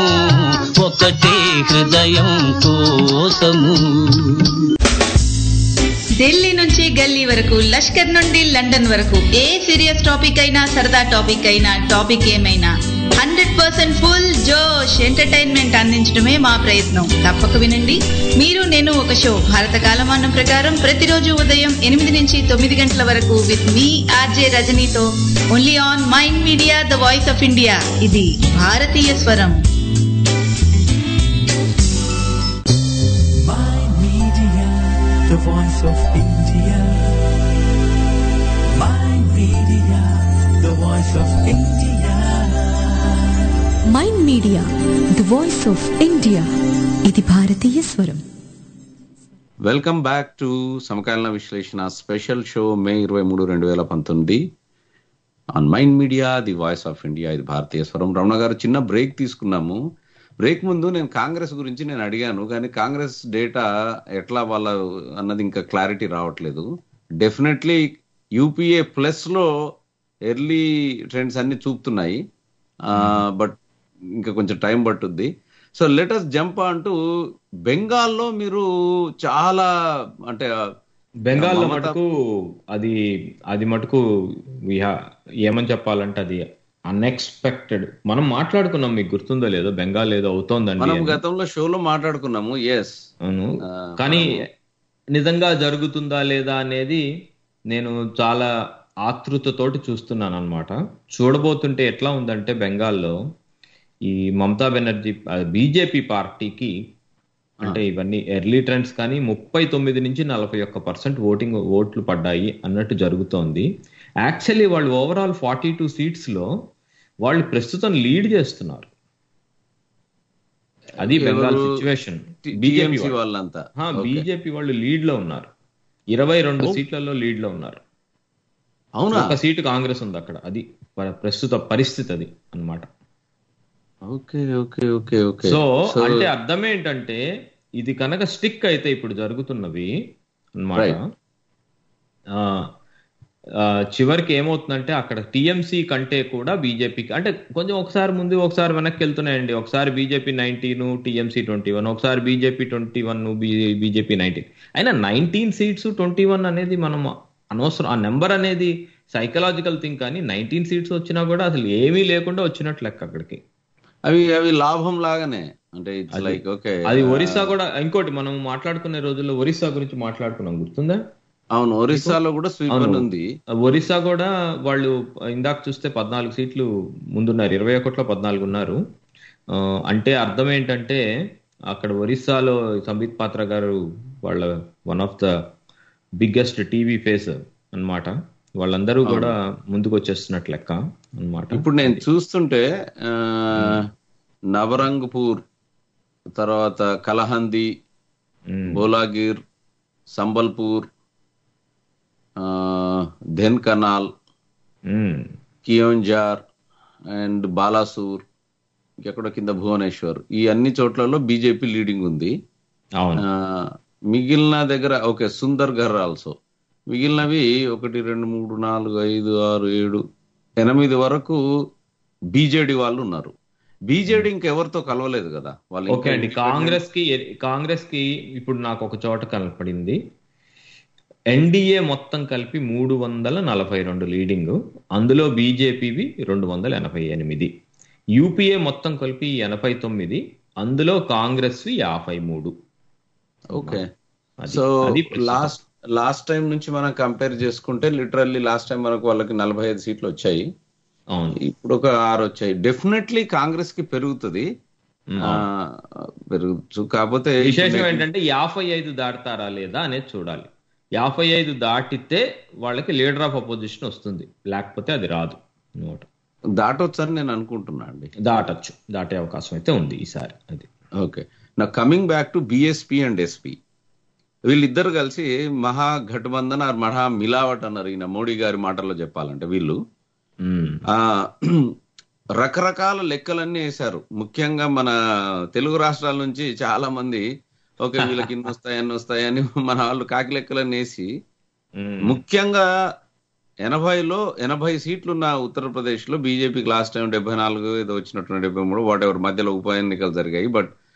ఒకటే హృదయం కోసము
ఢిల్లీ నుంచి గల్లీ వరకు లష్కర్ నుండి లండన్ వరకు ఏ సీరియస్ టాపిక్ అయినా సరదా టాపిక్ అయినా టాపిక్ ఏమైనా హండ్రెడ్ పర్సెంట్ ఫుల్ జోష్ ఎంటర్టైన్మెంట్ అందించడమే మా ప్రయత్నం తప్పక వినండి మీరు నేను ఒక షో భారత కాలమానం ప్రకారం ప్రతిరోజు ఉదయం ఎనిమిది నుంచి తొమ్మిది గంటల వరకు విత్ మీ ఆర్జే రజనీతో only on Mind media the voice of India ఇది భారతీయ స్వరం
My Media, the voice of India. My Media, the voice of India.
Mind media the voice of India ఇది భారతీయ స్వరం
వెల్కమ్ బ్యాక్ టు సమకాలీన విశ్లేషణ స్పెషల్ షో మే ఇరవై మూడు రెండు వేల పంతొమ్మిది on Mind media the voice of India ఇది భారతీయ స్వరం రమణ గారు చిన్న బ్రేక్ తీసుకున్నాము బ్రేక్ ముందు నేను కాంగ్రెస్ గురించి నేను అడిగాను కానీ కాంగ్రెస్ డేటా ఎట్లా వాళ్ళ అన్నది ఇంకా క్లారిటీ రావట్లేదు డెఫినెట్లీ యూపీఏ ప్లస్ లో ఎర్లీ ట్రెండ్స్ అన్ని చూపుతున్నాయి బట్ ఇంకా కొంచెం టైం పట్టుద్ది సో లెటస్ జంప్ అంటూ బెంగాల్లో మీరు చాలా అంటే
బెంగాల్లో
మమతా-
మటుకు అది అది మటుకు we ha- ఏమని చెప్పాలంటే అది అన్ఎక్స్పెక్టెడ్ మనం మాట్లాడుకున్నాం మీకు గుర్తుందో లేదో బెంగాల్ ఏదో అవుతోందండి
మనం
అని.
గతంలో షోలో మాట్లాడుకున్నాము ఎస్
అవును
ఆ,
కానీ నిజంగా జరుగుతుందా లేదా అనేది నేను చాలా ఆతృతతోటి చూస్తున్నాను అనమాట చూడబోతుంటే ఎట్లా ఉందంటే బెంగాల్లో ఈ మమతా బెనర్జీ బీజేపీ పార్టీకి అంటే ఇవన్నీ ఎర్లీ ట్రెండ్స్ కానీ ముప్పై తొమ్మిది నుంచి నలభై ఒక్క పర్సెంట్ ఓటింగ్ ఓట్లు పడ్డాయి అన్నట్టు జరుగుతోంది యాక్చువల్లీ వాళ్ళు ఓవరాల్ ఫార్టీ టూ సీట్స్ లో వాళ్ళు ప్రస్తుతం లీడ్ చేస్తున్నారు అది బెంగాల్
ఎవరు?
సిచ్యువేషన్
టిఎంసి వాళ్ళంతా Okay.
బీజేపీ వాళ్ళు లీడ్ లో ఉన్నారు ఇరవై రెండు సీట్లలో లీడ్ లో ఉన్నారు
అవునా
ఒక సీటు కాంగ్రెస్ ఉంది అక్కడ అది ప- ప్రస్తుత పరిస్థితి అది అన్నమాట
okay okay okay okay
so అంటే అర్థం ఏంటంటే ఇది కనుక స్టిక్ అయితే ఇప్పుడు జరుగుతున్నవి అన్నమాట
Right.
ఆ, ఆ, చివరికి ఏమవుతుందంటే అక్కడ టిఎంసి కంటే కూడా బీజేపీకి అంటే కొంచెం ఒకసారి ముందు ఒకసారి వెనక్కి వెళ్తున్నాయండి ఒకసారి BJP nineteen TMC twenty one ఒకసారి BJP twenty one BJP nineteen అయినా నైన్టీన్ సీట్స్ ట్వంటీ వన్ అనేది మనం అనవసరం ఆ నెంబర్ అనేది సైకలాజికల్ థింగ్ కానీ నైన్టీన్ సీట్స్ వచ్చినా కూడా అసలు ఏమీ లేకుండా వచ్చినట్లు లెక్క అక్కడికి
అవి అవి లాభం లాగానే అంటే ఇట్స్
అది-
లైక్ ఓకే
అది ఒరిస్సా కూడా ఇంకోటి మనం మాట్లాడుకునే రోజుల్లో ఒరిస్సా గురించి మాట్లాడుకున్నాం గుర్తుందా
అవును ఒరిస్సాలో కూడా స్వీపర్
అవును.
ఉంది
ఒరిస్సా కూడా వాళ్ళు ఇందాక చూస్తే పద్నాలుగు సీట్లు ముందున్నారు ఇరవై ఒకటిలో పద్నాలుగు ఉన్నారు ఆ, అంటే అర్థం ఏంటంటే అక్కడ ఒరిస్సాలో సంబిత్ పాత్ర గారు వాళ్ళ one of the biggest TV face అన్నమాట వాళ్ళందరూ కూడా ముందుకు వచ్చేస్తున్నట్లు లెక్క అన్నమాట
ఇప్పుడు నేను చూస్తుంటే ఆ, నవరంగ్పూర్ తర్వాత కలహంది
ఉమ్,
బోలాగిర్ సంబల్పూర్ ఆ, Dhenkanal
um,
Keonjhar and Balasore ఇంకెక్కడ కింద భువనేశ్వర్ ఈ అన్ని చోట్లలో బీజేపీ లీడింగ్ ఉంది
అవును
ఆ, మిగిలిన దగ్గర ఓకే సుందర్ గర్ ఆల్సో మిగిలినవి ఒకటి రెండు మూడు నాలుగు ఐదు ఆరు ఏడు ఎనిమిది వరకు బీజేడీ వాళ్ళు ఉన్నారు బీజేడీ ఇంకెవరితో కలవలేదు కదా వాళ్ళు ఇంకా
ఓకే అండి కాంగ్రెస్ కి కాంగ్రెస్ కి ఇప్పుడు నాకు ఒక చోట కనపడింది ఎన్డీఏ మొత్తం కలిపి మూడు వందల నలభై రెండు లీడింగ్ అందులో బీజేపీవి రెండు వందల ఎనభై ఎనిమిది యూపీఏ మొత్తం కలిపి ఎనభై తొమ్మిది అందులో కాంగ్రెస్ యాభై మూడు
ఓకే
అది-
సో
అది ప్రస్తుతం.
లాస్ట్ లాస్ట్ టైం నుంచి మనం కంపేర్ చేసుకుంటే లిటరల్లీ లాస్ట్ టైం మనకు వాళ్ళకి నలభై ఐదు సీట్లు వచ్చాయి
అవును
ఇప్పుడు ఒక ఆరు వచ్చాయి డెఫినెట్లీ కాంగ్రెస్ కి పెరుగుతుంది
ఉమ్,
ఆ, పెరగచ్చు కాకపోతే
విశేషం ఏంటంటే యాభై ఐదు దాటుతారా లేదా అనేది చూడాలి యాభై ఐదు దాటితే వాళ్ళకి లీడర్ ఆఫ్ అపోజిషన్ వస్తుంది లేకపోతే అది రాదు అనమాట
దాటొచ్చని నేను అనుకుంటున్నా అండి
దాటచ్చు దాటే అవకాశం అయితే ఉంది ఈసారి అది
ఓకే నా coming back to BSP and SP వీళ్ళిద్దరు కలిసి మహా ఘటబంధన్ ఆర్ మహా మిలావట్ అన్నారు ఈయన మోడీ గారి మాటల్లో చెప్పాలంటే వీళ్ళు
ఉమ్,
ఆ రకరకాల లెక్కలన్నీ వేశారు ముఖ్యంగా మన తెలుగు రాష్ట్రాల నుంచి చాలా మంది ఓకే వీళ్ళకి ఇన్ని వస్తాయి అన్ని వస్తాయని మన వాళ్ళు కాకి లెక్కలన్నీ వేసి
ఉమ్,
ముఖ్యంగా ఎనభైలో ఎనభై సీట్లున్న ఉత్తరప్రదేశ్ లో బీజేపీకి లాస్ట్ టైం డెబ్బై నాలుగు ఏదో వచ్చినట్టు డెబ్బై మూడు వాట్ ఎవర్ మధ్యలో ఉప ఎన్నికలు జరిగాయి బట్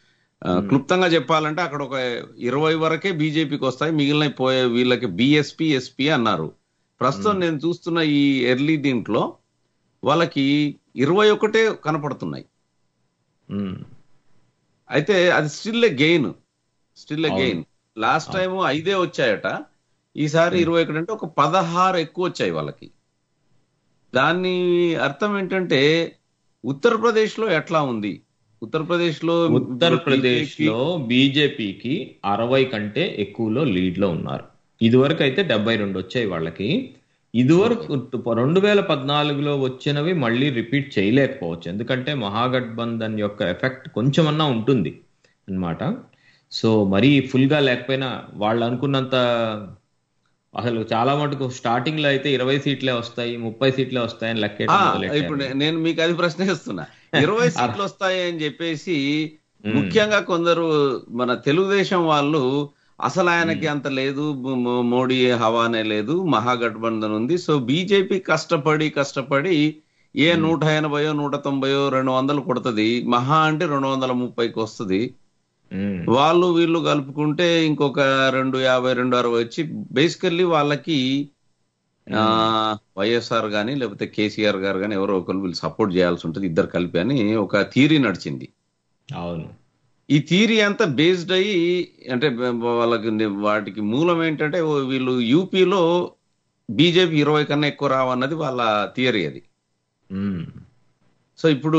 ఆ, క్లుప్తంగా చెప్పాలంటే అక్కడ ఒక ఇరవై వరకే బీజేపీకి వస్తాయి మిగిలిన పోయే వీళ్ళకి బిఎస్పి ఎస్పి అన్నారు ప్రస్తుతం నేను చూస్తున్న ఈ ఎర్లీ దీంట్లో వాళ్ళకి ఇరవై ఒకటే కనపడుతున్నాయి
ఉమ్,
అయితే అది still a gain still a
అవును.
గెయిన్ లాస్ట్ టైం ఐదే వచ్చాయట ఈసారి ఇరవై ఒకటి అంటే ఒక పదహారు ఎక్కువ వచ్చాయి వాళ్ళకి దాని అర్థం ఏంటంటే ఉత్తరప్రదేశ్ లో ఎట్లా ఉంది ఉత్తరప్రదేశ్ లో
ఉత్తరప్రదేశ్ లో బీజేపీకి అరవై కంటే ఎక్కువలో లీడ్ లో ఉన్నారు ఇదివరకు అయితే డెబ్బై రెండు వచ్చాయి వాళ్ళకి ఇదివరకు రెండు వేల పద్నాలుగులో వచ్చినవి మళ్ళీ రిపీట్ చేయలేకపోవచ్చు ఎందుకంటే మహాగఠబంధన్ యొక్క ఎఫెక్ట్ కొంచెమన్నా ఉంటుంది అన్నమాట సో మరీ ఫుల్ గా లేకపోయినా వాళ్ళు అనుకున్నంత అసలు చాలా మటుకు స్టార్టింగ్ లో అయితే ఇరవై సీట్లే వస్తాయి ముప్పై సీట్లే వస్తాయని
ఆ,
లెక్కేయడం మొదలెట్టారు.
ఇప్పుడు నే- నేను మీకు అది ప్రశ్నిస్తున్నా ఇరవై సీట్లు వస్తాయి అని చెప్పేసి ముఖ్యంగా కొందరు మన తెలుగుదేశం వాళ్ళు అసలు ఆయనకి అంత లేదు మ- మ- మోడీ హవానే లేదు మహాగఠబంధన్ ఉంది సో బీజేపీ కష్టపడి కష్టపడి ఏ నూట ఎనభయో నూట తొంభయో రెండు వందలు కొడుతుంది మహా అంటే రెండు వందల ముప్పైకి వస్తుంది
ఉమ్,
వాళ్ళు వీళ్ళు కలుపుకుంటే ఇంకొక రెండు యాభై రెండు అరవై వచ్చి బేసికల్లీ వాళ్ళకి ఆ వైఎస్ఆర్ గాని లేకపోతే కేసీఆర్ గారు గాని ఎవరో ఒకరు వీళ్ళు సపోర్ట్ చేయాల్సి ఉంటుంది ఇద్దరు కలిపి అని ఒక థీరీ నడిచింది
అవును
ఈ థీరీ అంతా బేస్డ్ అయ్యి అంటే వాళ్ళకి వాటికి మూలం ఏంటంటే ఓ వీళ్ళు యూపీలో బీజేపీ ఇరవై కన్నా ఎక్కువ రావన్నది వాళ్ళ థియరీ అది
ఉమ్.
సో ఇప్పుడు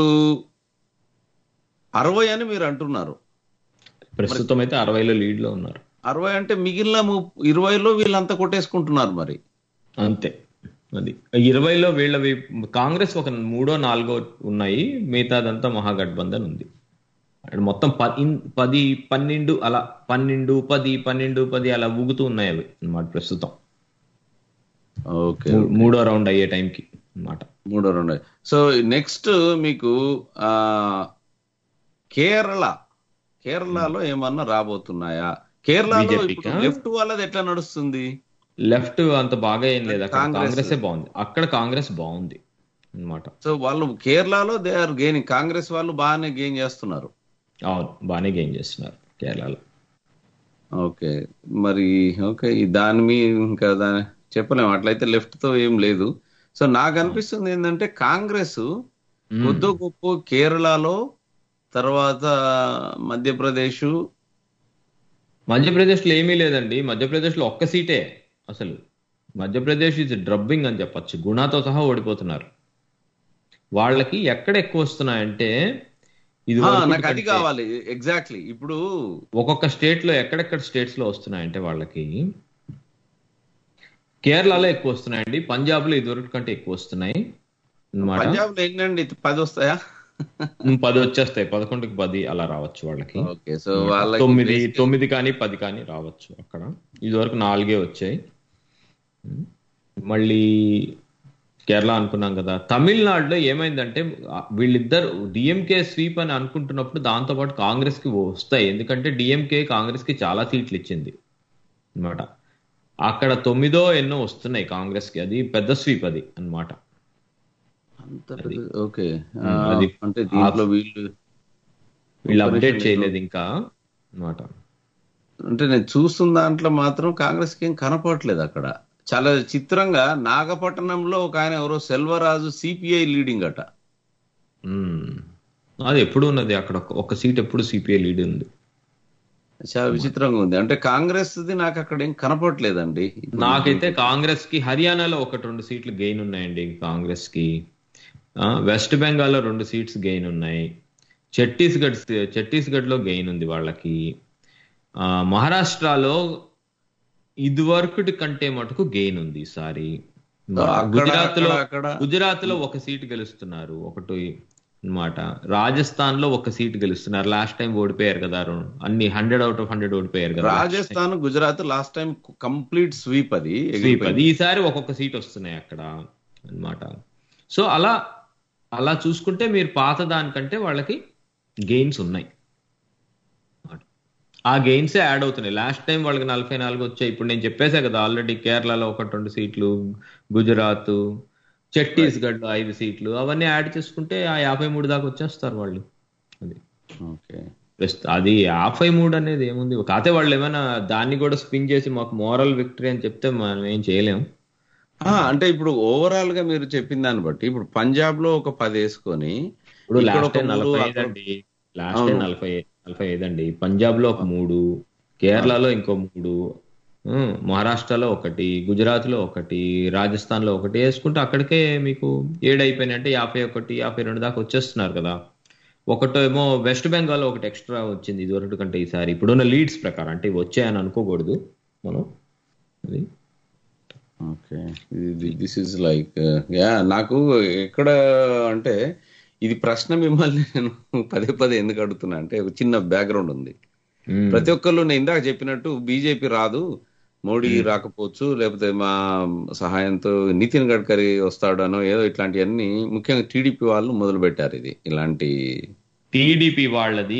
అరవై అని మీరు అంటున్నారు
ప్రస్తుతం అయితే అరవైలో లీడ్ లో ఉన్నారు
అరవై అంటే మిగిలిన ము- ఇరవైలో వీళ్ళంతా కొట్టేసుకుంటున్నారు మరి
అంతే అది ఇరవైలో వీళ్ళవి కాంగ్రెస్ ఒక మూడో నాలుగో ఉన్నాయి మిగతాదంతా మహాగఠబంధన్ ఉంది అంటే మొత్తం ప- ఇన్- పది పన్నెండు అలా పన్నెండు పది పన్నెండు పది అలా ఊగుతూ ఉన్నాయి అవి అన్నమాట ప్రస్తుతం
ఓకే
మూ- మూడో రౌండ్ అయ్యే టైంకి అన్నమాట
మూడో రెండు సో నెక్స్ట్ మీకు ఆ కేరళ కేరళలో ఏమన్నా రాబోతున్నాయా కేరళలో
BJP
ఇప్పుడు
కా?
లెఫ్ట్ వాళ్ళది ఎట్లా నడుస్తుంది
లెఫ్ట్ అంత బాగా ఏం లేదు అక్కడ
కాంగ్రెస్.
కాంగ్రెసే బాగుంది అక్కడ కాంగ్రెస్ బాగుంది అన్నమాట
సో వాళ్ళు కేరళలో దే ఆర్ గెయినింగ్ కాంగ్రెస్ వాళ్ళు బాగానే గెయిన్ చేస్తున్నారు
అవును బాగానే గెయిన్ చేస్తున్నారు కేరళలో
ఓకే మరి ఓకే ఈ దాని మీ ఇంకా దాని చెప్పలేము అట్లయితే లెఫ్ట్ తో ఏం లేదు సో నాకు అనిపిస్తుంది ఏంటంటే కాంగ్రెస్ కొద్ది గొప్ప కేరళలో తర్వాత మధ్యప్రదేశ్
మధ్యప్రదేశ్ లో ఏమీ లేదండి మధ్యప్రదేశ్ లో ఒక్క సీటే అసలు మధ్యప్రదేశ్ ఇస్ డ్రబ్బింగ్ అని చెప్పొచ్చు గుణాతో సహా ఓడిపోతున్నారు వాళ్ళకి ఎక్కడ ఎక్కువ వస్తున్నాయంటే ఇది
ఆ,
వరకు
నాకు అది
కంటే
కావాలి ఎగ్జాక్ట్లీ ఇప్పుడు
ఒక్కొక్క స్టేట్ లో ఎక్కడెక్కడ స్టేట్స్ లో వస్తున్నాయంటే వాళ్ళకి కేరళలో ఎక్కువ వస్తున్నాయండి పంజాబ్ లో ఇదివరకు కంటే ఎక్కువ వస్తున్నాయి అన్నమాట
పంజాబ్ లో ఎన్నండి పది వస్తాయా
ఉమ్, పది వచ్చేస్తాయి పదకొండుకి పది అలా రావచ్చు వాళ్ళకి
ఓకే సో వాళ్ళకి
తొమ్మిది
basic-
తొమ్మిది కానీ పది కానీ రావచ్చు అక్కడ ఇది వరకు నాలుగే వచ్చాయి ఉమ్. మళ్ళీ కేరళ అనుకున్నాం కదా తమిళనాడులో ఏమైందంటే ఆ, వీళ్ళిద్దరు డిఎంకే స్వీప్ అని అనుకుంటున్నప్పుడు దాంతోపాటు కాంగ్రెస్ కి వస్తాయి ఎందుకంటే డిఎంకే కాంగ్రెస్ కి చాలా సీట్లు ఇచ్చింది అన్నమాట అక్కడ తొమ్మిదో ఎన్నో వస్తున్నాయి కాంగ్రెస్ కి అది పెద్ద స్వీప్ అది అన్నమాట
అంత పెద్ద- ఓకే ఆ,
ఉమ్, అది-
అంటే దీంట్లో వీళ్ళు
వీళ్ళు
ఒక్క
అప్డేట్
నిమిషం
చేయలేదు ఇంకా అన్నమాట
అంటే నేను చూస్తున్న దాంట్లో మాత్రం కాంగ్రెస్ కి ఏం కనపడట్లేదు అక్కడ చాలా చిత్రంగా నాగపట్టణంలో ఒక ఆయన ఎవరో సెల్వరాజు సిపిఐ లీడింగ్ అట
ఉమ్. అది ఎప్పుడు ఉన్నది అక్కడ ఒక- ఒక సీట్ ఎప్పుడు సిపిఐ లీడ్ ఉంది
చాలా విచిత్రంగా ఉంది అంటే కాంగ్రెస్ ది నాకు అక్కడ ఏం కనపడట్లేదండి
నాకైతే కాంగ్రెస్ కి హర్యానాలో ఒకటి రెండు సీట్లు గెయిన్ ఉన్నాయండి కాంగ్రెస్ కి ఆ, వెస్ట్ బెంగాల్లో రెండు సీట్స్ గెయిన్ ఉన్నాయి ఛత్తీస్గఢ్ ఛత్తీస్గఢ్ లో గెయిన్ ఉంది వాళ్ళకి ఆ, మహారాష్ట్రలో ఇదివరకటి కంటే మటుకు గెయిన్ ఉంది ఈసారి
అక్కడ-
గుజరాత్ లో
అక్కడ- అక్కడ-
గుజరాత్ లో ఒక సీట్ గెలుస్తున్నారు ఒకటి అన్నమాట రాజస్థాన్ లో ఒక సీట్ గెలుస్తున్నారు లాస్ట్ టైం ఓడిపోయారు కదా అరుణ్. అన్ని హండ్రెడ్ అవుట్ ఆఫ్ హండ్రెడ్ ఓడిపోయారు కదా
Rajasthan Gujarat last time complete sweep అది
స్వీప్ అది ఈసారి ఒక్కొక్క సీట్ వస్తున్నాయి అక్కడ అన్నమాట సో అలా అలా చూసుకుంటే మీరు పాత దానికంటే వాళ్ళకి గెయిన్స్ ఉన్నాయి ఆ గెయిన్సే యాడ్ అవుతున్నాయి లాస్ట్ టైం వాళ్ళకి నలభై నాలుగు వచ్చాయి ఇప్పుడు నేను చెప్పేసా కదా ఆల్రెడీ కేరళలో ఒకటి రెండు సీట్లు గుజరాత్ ఛత్తీస్గఢ్ ఐదు సీట్లు అవన్నీ యాడ్ చేసుకుంటే ఆ యాభై మూడు దాకా వచ్చేస్తారు వాళ్ళు అది
ఓకే
ప్రస్తుతం అది యాభై మూడు అనేది ఏముంది కాకపోతే వాళ్ళు ఏమైనా దాన్ని కూడా స్పిన్ చేసి మాకు మోరల్ విక్టరీ అని చెప్తే మనం ఏం చేయలేం
ఆ, అంటే ఇప్పుడు ఓవరాల్ గా మీరు చెప్పిన దాన్ని బట్టి ఇప్పుడు పంజాబ్ లో ఒక పది వేసుకొని
ఇప్పుడు
ఇక్కడ
లాస్ట్
ఒక మూడు,
నలభై
అక్కడ-
ఐదు అండి లాస్ట్
అవును.
నలభై నలభై ఐదు అండి పంజాబ్ లో ఒక మూడు కేరళలో ఇంకో మూడు ఉమ్, మహారాష్ట్రలో ఒకటి గుజరాత్ లో ఒకటి రాజస్థాన్ లో ఒకటి వేసుకుంటే అక్కడికే మీకు ఏడు అయిపోయినాయి అంటే యాభై ఒకటి యాభై రెండు దాకా వచ్చేస్తున్నారు కదా ఒకటో ఏమో వెస్ట్ బెంగాల్ ఒకటి ఎక్స్ట్రా వచ్చింది ఇదివరకు కంటే ఈసారి ఇప్పుడున్న లీడ్స్ ప్రకారం అంటే ఇవి వచ్చాయని అనుకోకూడదు మనం అది
okay this is like yeah నాకు ఎక్కడ అంటే ఇది ప్రశ్న మిమ్మల్ని నేను పదే పదే ఎందుకు అడుగుతున్నా అంటే ఒక చిన్న బ్యాక్గ్రౌండ్ ఉంది
ఉమ్,
ప్రతి ఒక్కళ్ళు నేను ఇందాక చెప్పినట్టు బీజేపీ రాదు మోడీ రాకపోవచ్చు లేకపోతే మా సహాయంతో నితిన్ గడ్కరీ వస్తాడనో ఏదో ఇట్లాంటివన్నీ ముఖ్యంగా టీడీపీ వాళ్ళు మొదలు పెట్టారు ఇది ఇలాంటి
టీడీపీ వాళ్ళది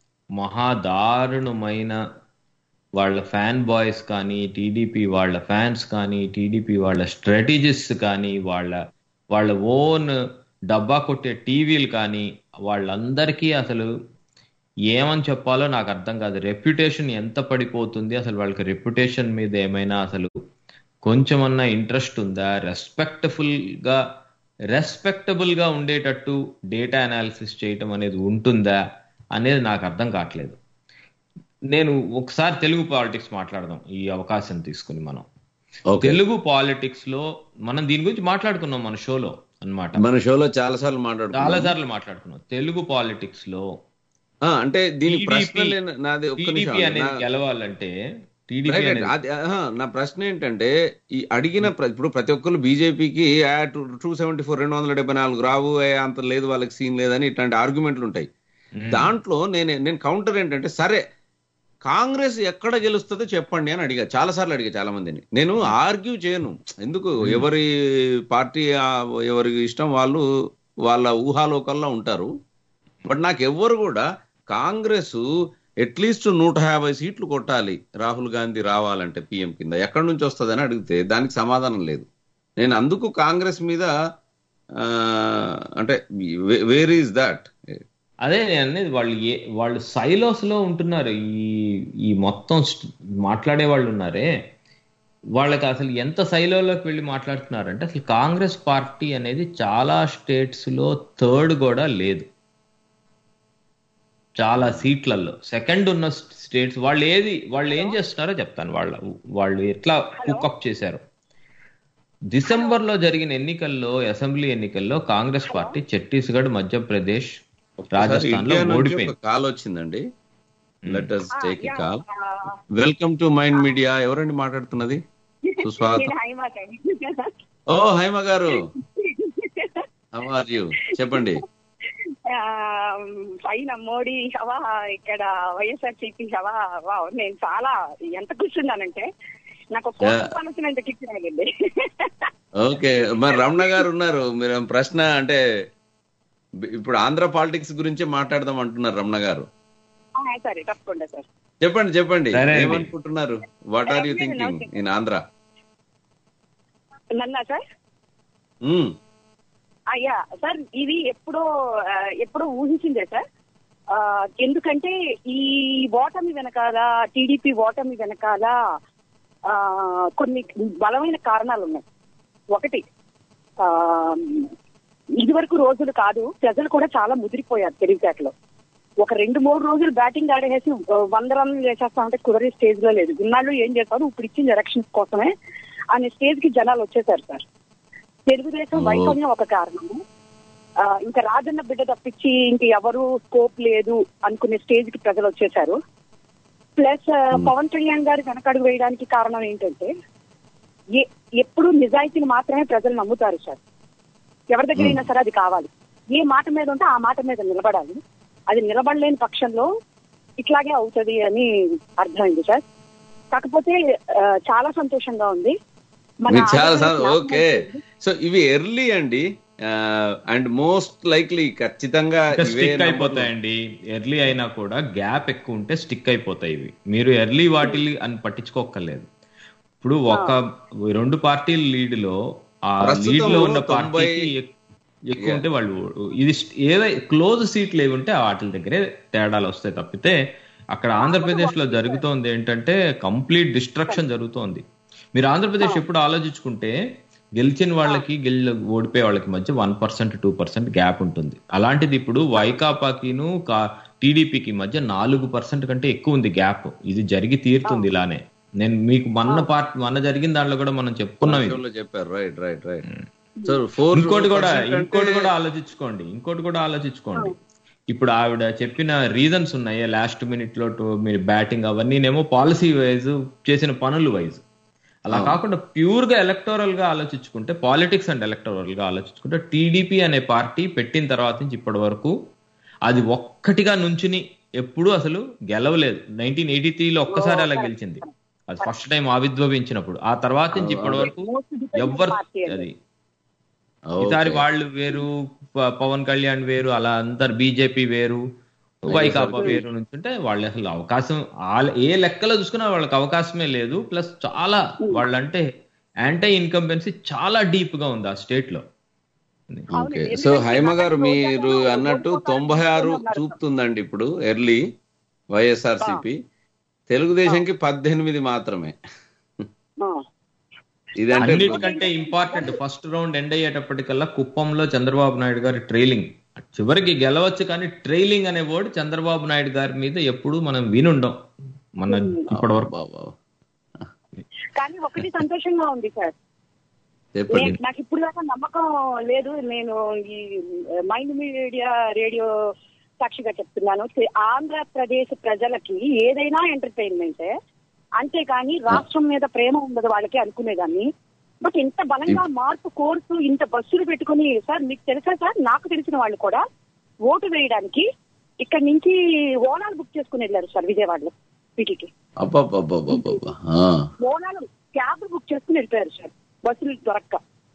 మహాదారుణమైన వాళ్ళ ఫ్యాన్ బాయ్స్ కానీ టీడీపీ వాళ్ళ ఫ్యాన్స్ కానీ టీడీపీ వాళ్ళ స్ట్రాటజిస్ట్ కానీ వాళ్ళ వాళ్ళ ఓన్ డబ్బా కొట్టే టీవీలు కానీ వాళ్ళందరికీ అసలు ఏమని చెప్పాలో నాకు అర్థం కాదు రెప్యుటేషన్ ఎంత పడిపోతుంది అసలు వాళ్ళకి రెప్యుటేషన్ మీద ఏమైనా అసలు కొంచెమన్నా ఇంట్రెస్ట్ ఉందా రెస్పెక్ట్ఫుల్ గా రెస్పెక్టబుల్ గా ఉండేటట్టు డేటా అనాలిసిస్ చేయటం అనేది ఉంటుందా అనేది నాకు అర్థం కావట్లేదు నేను ఒకసారి తెలుగు పాలిటిక్స్ మాట్లాడదాం ఈ అవకాశం తీసుకుని మనం
ఓకే
తెలుగు పాలిటిక్స్ లో మనం దీని గురించి మాట్లాడుకున్నాం మన షోలో అన్నమాట
మన షోలో చాలా సార్లు
చాలా
మాట్లాడుకున్నాం
సార్లు మాట్లాడుకున్నాం తెలుగు పాలిటిక్స్ లో
ఆ, అంటే దీని
TDP
ప్రశ్న లేని- నాది ఒక్క
టీడీపీ
నిమిషం
అనేది
నా-
గెలవాలంటే టీడీపీ
రైట్, రైట్.
అనేది
అది ఆహా, నా ప్రశ్న ఏంటంటే ఈ అడిగిన ప్ర- ఇప్పుడు ప్రతి ఒక్కరు బీజేపీకి టూ సెవెంటీ ఫోర్ రెండు వందల డెబ్బై నాలుగు రావు ఏ, అంత లేదు వాళ్ళకి సీన్ లేదని ఇట్లాంటి ఆర్గ్యుమెంట్లు ఉంటాయి దాంట్లో నేను నేను కౌంటర్ ఏంటంటే సరే కాంగ్రెస్ ఎక్కడ గెలుస్తుందో చెప్పండి అని అడిగా చాలా సార్లు అడిగా చాలా మందిని నేను ఆర్గ్యూ చేయను ఎందుకు ఎవరి పార్టీ ఆ, ఎవరి ఇష్టం వాళ్ళు వాళ్ళ ఊహాలోకల్లో ఉంటారు బట్ నాకు ఎవ్వరు కూడా కాంగ్రెస్ అట్లీస్ట్ నూట యాభై సీట్లు కొట్టాలి రాహుల్ గాంధీ రావాలంటే పిఎం కింద ఎక్కడి నుంచి వస్తుందని అడిగితే దానికి సమాధానం లేదు నేను అందుకు కాంగ్రెస్ మీద ఆ, అంటే వేర్ ఈస్ దాట్
అదే నేను అనేది వాళ్ళు ఏ వాళ్ళు సైలోస్ లో ఉంటున్నారు ఈ ఈ మొత్తం స్ట్- మాట్లాడే వాళ్ళు ఉన్నారే వాళ్ళకి అసలు ఎంత సైలోలోకి వెళ్ళి మాట్లాడుతున్నారంటే అసలు కాంగ్రెస్ పార్టీ అనేది చాలా స్టేట్స్ లో థర్డ్ కూడా లేదు చాలా సీట్లలో సెకండ్ ఉన్న స్టేట్స్ వాళ్ళు ఏది వాళ్ళు ఏం చేస్తున్నారో చెప్తాను వాళ్ళ వాళ్ళు ఎట్లా హుక్అప్ చేశారు డిసెంబర్ లో జరిగిన ఎన్నికల్లో అసెంబ్లీ ఎన్నికల్లో కాంగ్రెస్ పార్టీ ఛత్తీస్గఢ్ మధ్యప్రదేశ్ రాజస్థాన్ లో
ఇండియా నుంచి
ఓడిపోయింది
ఒక కాల్ వచ్చిందండి let us take a call welcome to mind Media ఎవరండి మాట్లాడుతున్నది సుస్వాగతం ఓ హైమ గారు హౌ ఆర్ యు చెప్పండి
ఆ, పైన మోడీ హవా ఇక్కడ వైఎస్ఆర్ సిపి హవా వావ్ నేను చాలా ఎంత కూర్చున్నానంటే నాకు ఒక
Yeah.
కోటి వచ్చినంత కిచ్చినాగండి
ఓకే మరి రమణ గారు ఉన్నారు మీరు ప్రశ్న అంటే బి- ఇప్పుడు ఆంధ్ర పాలిటిక్స్ గురించే మాట్లాడదాం అంటున్నారు రమణ గారు
సరే తప్పకుండా సార్
చెప్పండి చెప్పండి
సరే అండి.
ఏమనుకుంటున్నారు what are you thinking in Andhra
నన్నా సార్
మ్మ్.
అయ్యా సార్ ఇది ఎప్పుడో ఆ, ఎప్పుడో ఊహించిందే సార్ ఆ, ఎందుకంటే ఈ ఓటమి వెనకాల టీడీపీ ఓటమి వెనకాల ఆ, కొన్ని బలమైన కారణాలు ఉన్నాయి ఒకటి ఆ, ఇదివరకు రోజులు కాదు ప్రజలు కూడా చాలా ముదిరిపోయారు తెలివితేటలో ఒక రెండు మూడు రోజులు బ్యాటింగ్ ఆడేసి ఆ, వంద రన్లు చేసేస్తా ఉంటే కుదరే స్టేజ్ లో లేదు ఇన్నాళ్ళు ఏం చేస్తారు ఇప్పుడు ఇచ్చిన ఎలక్షన్స్ కోసమే అనే స్టేజ్ కి జనాలు వచ్చేసారు సార్ తెలుగుదేశం వైఫల్యం ఒక కారణము ఆ, ఇంకా రాజన్న బిడ్డ తప్పించి ఇంక ఎవరు స్కోప్ లేదు అనుకునే స్టేజ్ కి ప్రజలు వచ్చేసారు ప్లస్ ఆ, పవన్ కళ్యాణ్ గారి వెనకడుగు వేయడానికి కారణం ఏంటంటే ఏ- ఎప్పుడు నిజాయితీని మాత్రమే ప్రజలు నమ్ముతారు సార్ ఎవరి దగ్గర అయినా సరే అది కావాలి ఏ మాట మీద ఉంటే ఆ మాట మీద నిలబడాలి అది నిలబడలేని పక్షంలో ఇట్లాగే అవుతది అని అర్థమైంది సార్ కాకపోతే ఆ, చాలా సంతోషంగా ఉంది మన
మీరు చాలా
ఆంధ్రప్రదేశ్
సార్
నాశనం
ఓకే
అయిపోయింది.
సో ఇవి ఎర్లీ అండి అండ్ మోస్ట్ లైక్లీ ఖచ్చితంగా ఇవే
స్టిక్
నంబర్లు.
అయిపోతాయండి ఎర్లీ అయినా కూడా గ్యాప్ ఎక్కువ ఉంటే స్టిక్ అయిపోతాయి ఇవి మీరు ఎర్లీ వాటిని అని పట్టించుకోక్కర్లేదు ఇప్పుడు ఒక రెండు పార్టీల లీడ్ లో ఆ
ప్రస్తుతం
లీడ్ లో ఉన్న
తొంభై-
పార్టీకి ఎక్- ఎక్కువ ఉంటే వాళ్ళు ఇది ఏవై క్లోజ్ సీట్లు ఏవి ఉంటే వాటి దగ్గరే తేడాలు వస్తాయి తప్పితే అక్కడ ఆంధ్రప్రదేశ్ లో జరుగుతోంది ఏంటంటే కంప్లీట్ డిస్ట్రక్షన్ జరుగుతోంది మీరు ఆంధ్రప్రదేశ్ ఎప్పుడు ఆలోచించుకుంటే గెలిచిన వాళ్ళకి గెలి ఓడిపోయే వాళ్ళకి మధ్య one percent two percent gap ఉంటుంది అలాంటిది ఇప్పుడు వైకాపాకిను టీడీపీకి మధ్య నాలుగు పర్సెంట్ కంటే ఎక్కువ ఉంది గ్యాప్ ఇది జరిగి తీరుతుంది ఇలానే నేను మీకు మొన్న పార్ట్ మొన్న జరిగిన దాంట్లో కూడా మనం చెప్పుకున్నాం ఇది.
షోలో చెప్పారు right right right so four
ఇంకోటి కూడా ఇంకోటి కూడా ఆలోచించుకోండి ఇంకోటి కూడా ఆలోచించుకోండి ఇప్పుడు ఆవిడ చెప్పిన రీజన్స్ ఉన్నాయి లాస్ట్ మినిట్ లో to మీరు బ్యాటింగ్ అవన్నీనేమో పాలసీ వైజ్ చేసిన పనులు వైజ్ అలా కాకుండా ప్యూర్ గా ఎలక్టోరల్ గా ఆలోచించుకుంటే పాలిటిక్స్ అండ్ ఎలక్టోరల్ గా ఆలోచించుకుంటే టీడీపీ అనే పార్టీ పెట్టిన తర్వాత నుంచి ఇప్పటి వరకు అది ఒక్కటిగా నుంచుని ఎప్పుడూ అసలు గెలవలేదు నైన్టీన్ ఎయిటీ త్రీలో ఒక్కసారి అలా గెలిచింది అది ఫస్ట్ టైం ఆవిర్భవించినప్పుడు ఆ తర్వాత నుంచి ఇప్పటి వరకు ఎవ్వరు అది ఈసారి వాళ్ళు వేరు ప- పవన్ కళ్యాణ్ వేరు అలా అందరు బీజేపీ వేరు వైకాపా వేరు నుంచి ఉంటే వాళ్ళు అసలు అవకాశం ఆల- ఏ లెక్కలో చూసుకున్నా వాళ్ళకి అవకాశమే లేదు ప్లస్ చాలా వాళ్ళంటే యాంటీ ఇన్కంబెన్సీ చాలా డీప్ గా ఉంది ఆ స్టేట్ లో
ఓకే సో హైమ గారు మీరు అన్నట్టు తొంభై ఆరు చూపుతుందండి ఇప్పుడు ఎర్లీ వైఎస్ఆర్సిపి తెలుగుదేశంకి పద్దెనిమిది మాత్రమే ఇదంటే
అన్నిటికంటే ఇంపార్టెంట్ ఫస్ట్ రౌండ్ ఎండ్ అయ్యేటప్పటికల్లా కుప్పంలో చంద్రబాబు నాయుడు గారి ట్రైలింగ్ చివరికి గెలవచ్చు కానీ ట్రైలింగ్ అనే వర్డ్ చంద్రబాబు నాయుడు గారి మీద ఎప్పుడు మనం వినుండం మన ఇప్పటి వరకు
బాబా.
కానీ ఒకటి సంతోషంగా ఉంది సార్
చెప్పండి
నేను- నాకు ఇప్పుడు దాకా నమ్మకం లేదు నేను ఈ మైండ్ మీడియా రేడియో సాక్షిగా చెప్తున్నాను ఆంధ్రప్రదేశ్ ప్రజలకి ఏదైనా ఎంటర్టైన్మెంటే అంతేగాని రాష్ట్రం మీద ప్రేమ ఉండదు వాళ్ళకి అనుకునేదాన్ని బట్ ఇంత బలంగా మార్పు కోర్సు ఇంత బస్సులు పెట్టుకుని సార్ మీకు తెలుసా సార్ నాకు తెలిసిన వాళ్ళు కూడా ఓటు వేయడానికి ఇక్కడ నుంచి ఓనాలు బుక్ చేసుకుని వెళ్ళారు సార్ విజయవాడలో వీటికి
అబ్బబ్బబ్బబ్బబ్బబ్బా. ఆ.
ఓనాలు క్యాబ్ బుక్ చేసుకుని వెళ్ళిపోయారు సార్ బస్సులు దొరక్క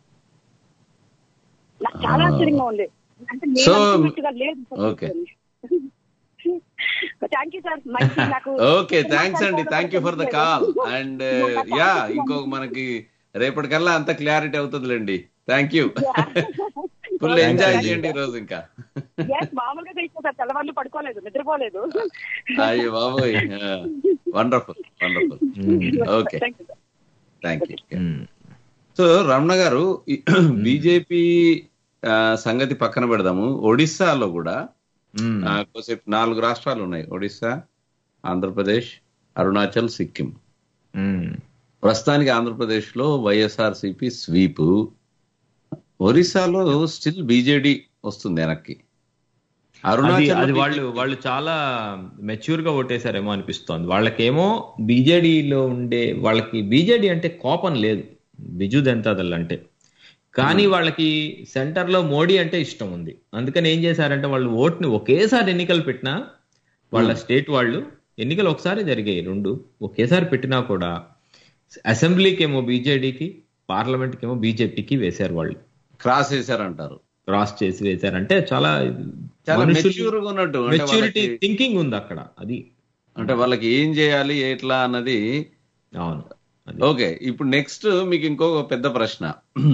నాకు చాలా ఆశ్చర్యంగా ఉంది అంటే నేను
So,
అనుకున్నట్టుగా లేదు
okay.
థ్యాంక్ యూ సార్ మంచి నాకు
ఓకే థ్యాంక్స్ అండి thank you for the call and yeah ఇంకొక మనకి రేపటికల్లా అంత క్లారిటీ అవుతుందిలేండి థ్యాంక్ యూ ఫుల్ ఎంజాయ్ చేయండి ఈ రోజు ఇంకా
Yes, మామూలుగా తెలుసు సార్ తెల్లవాళ్ళు పడుకోలేదు నిద్రపోలేదు
అయ్యో బాబోయ్ wonderful wonderful okay
Thank you, sir.
Thank you so Ramana గారు బీజేపీ సంగతి పక్కన పెడదాము ఒడిస్సాలో కూడా ఆ, కొద్దిసేపు నాలుగు రాష్ట్రాలు ఉన్నాయి ఒడిస్సా ఆంధ్రప్రదేశ్ అరుణాచల్ సిక్కిం ప్రస్తుతానికి ఆంధ్రప్రదేశ్ లో వైఎస్ఆర్ సిపి స్వీప్ ఒరిస్సాలో స్టిల్ బీజేడీ వస్తుంది వెనక్కి
అది
అరుణాచల్
అది వాళ్ళు వాళ్ళు చాలా మెచ్యూర్ గా ఓటేశారేమో అనిపిస్తోంది వాళ్ళకేమో బీజేడీలో ఉండే వాళ్ళకి బీజేడీ అంటే కోపం లేదు బిజు జనతాదళ్ అంటే కానీ వాళ్ళకి సెంటర్ లో మోడీ అంటే ఇష్టం ఉంది అందుకని ఏం చేశారంటే వాళ్ళు ఓట్ని ఒకేసారి ఎన్నికలు పెట్టినా వాళ్ళ స్టేట్ వాళ్ళు ఎన్నికలు ఒకసారి జరిగాయి రెండు ఒకేసారి పెట్టినా కూడా అసెంబ్లీకి ఏమో బీజేడీకి పార్లమెంట్ కి ఏమో బీజేపీకి వేశారు వాళ్ళు
క్రాస్ చేశారంటారు
క్రాస్ చేసి వేశారంటే చాలా
చాలా మెచ్యూర్ గా ఉన్నట్టు అంటే
మెచ్యూరిటీ
వాళ్ళకి-
థింకింగ్ ఉంది అక్కడ అది
అంటే వాళ్ళకి ఏం చేయాలి ఎట్లా అన్నది
అవును అది.
ఓకే ఇప్పుడు నెక్స్ట్ మీకు ఇంకొక పెద్ద ప్రశ్న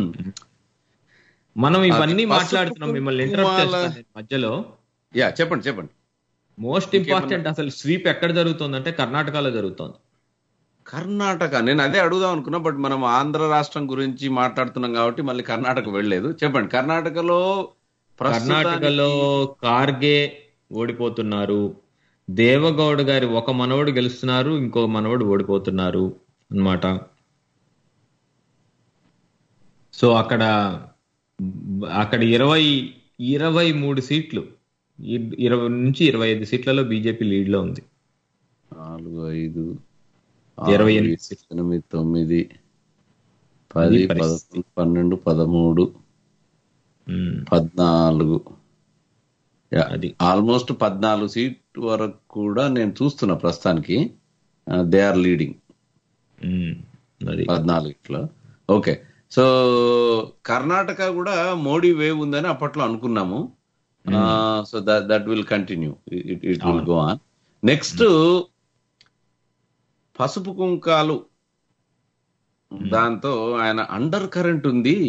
మనం ఇవన్నీ
పసుపు
మాట్లాడుతున్నాం మిమ్మల్ని ఇంటరప్ట్
కుంకుమాల-
చేస్తాను నేను మధ్యలో
యా చెప్పండి చెప్పండి
మోస్ట్ ఇంపార్టెంట్ అసలు స్వీప్ ఎక్కడ జరుగుతుందంటే కర్ణాటకలో జరుగుతోంది
కర్ణాటక నేను అదే అడుగుదాం అనుకున్నా బట్ మనం ఆంధ్ర రాష్ట్రం గురించి మాట్లాడుతున్నాం కాబట్టి మళ్ళీ కర్ణాటక వెళ్ళలేదు చెప్పండి కర్ణాటకలో ప్రస్తుతానికి-
కర్ణాటకలో కార్గే ఓడిపోతున్నారు దేవగౌడ గారి ఒక మనవడు గెలుస్తున్నారు ఇంకో మనవడు ఓడిపోతున్నారు అన్నమాట సో అక్కడ అక్కడ ఇరవై ఇరవై మూడు సీట్లు ఇ- ఇరవై నుంచి ఇరవై ఐదు సీట్లలో బీజేపీ లీడ్ లో ఉంది
నాలుగు ఐదు
ఇరవై
ఆరు,
ఎనిమిది
ఎనిమిది తొమ్మిది పది
ఇది పరిస్థితి.
పదకొండు పన్నెండు పదమూడు
ఉమ్,
పద్నాలుగు
అది
ఆల్మోస్ట్ పద్నాలుగు సీట్ వరకు కూడా నేను చూస్తున్నా ప్రస్తుతానికి దే ఆర్ లీడింగ్
ఉమ్, అది
పద్నాలుగు ఇట్లా ఓకే సో కర్ణాటక కూడా మోడీ వేవ్ ఉందని అప్పట్లో అనుకున్నాము so that will continue it it will go on next పసుపు కుంకాలు దాంతో ఆయన అండర్ కరెంట్ ఉంది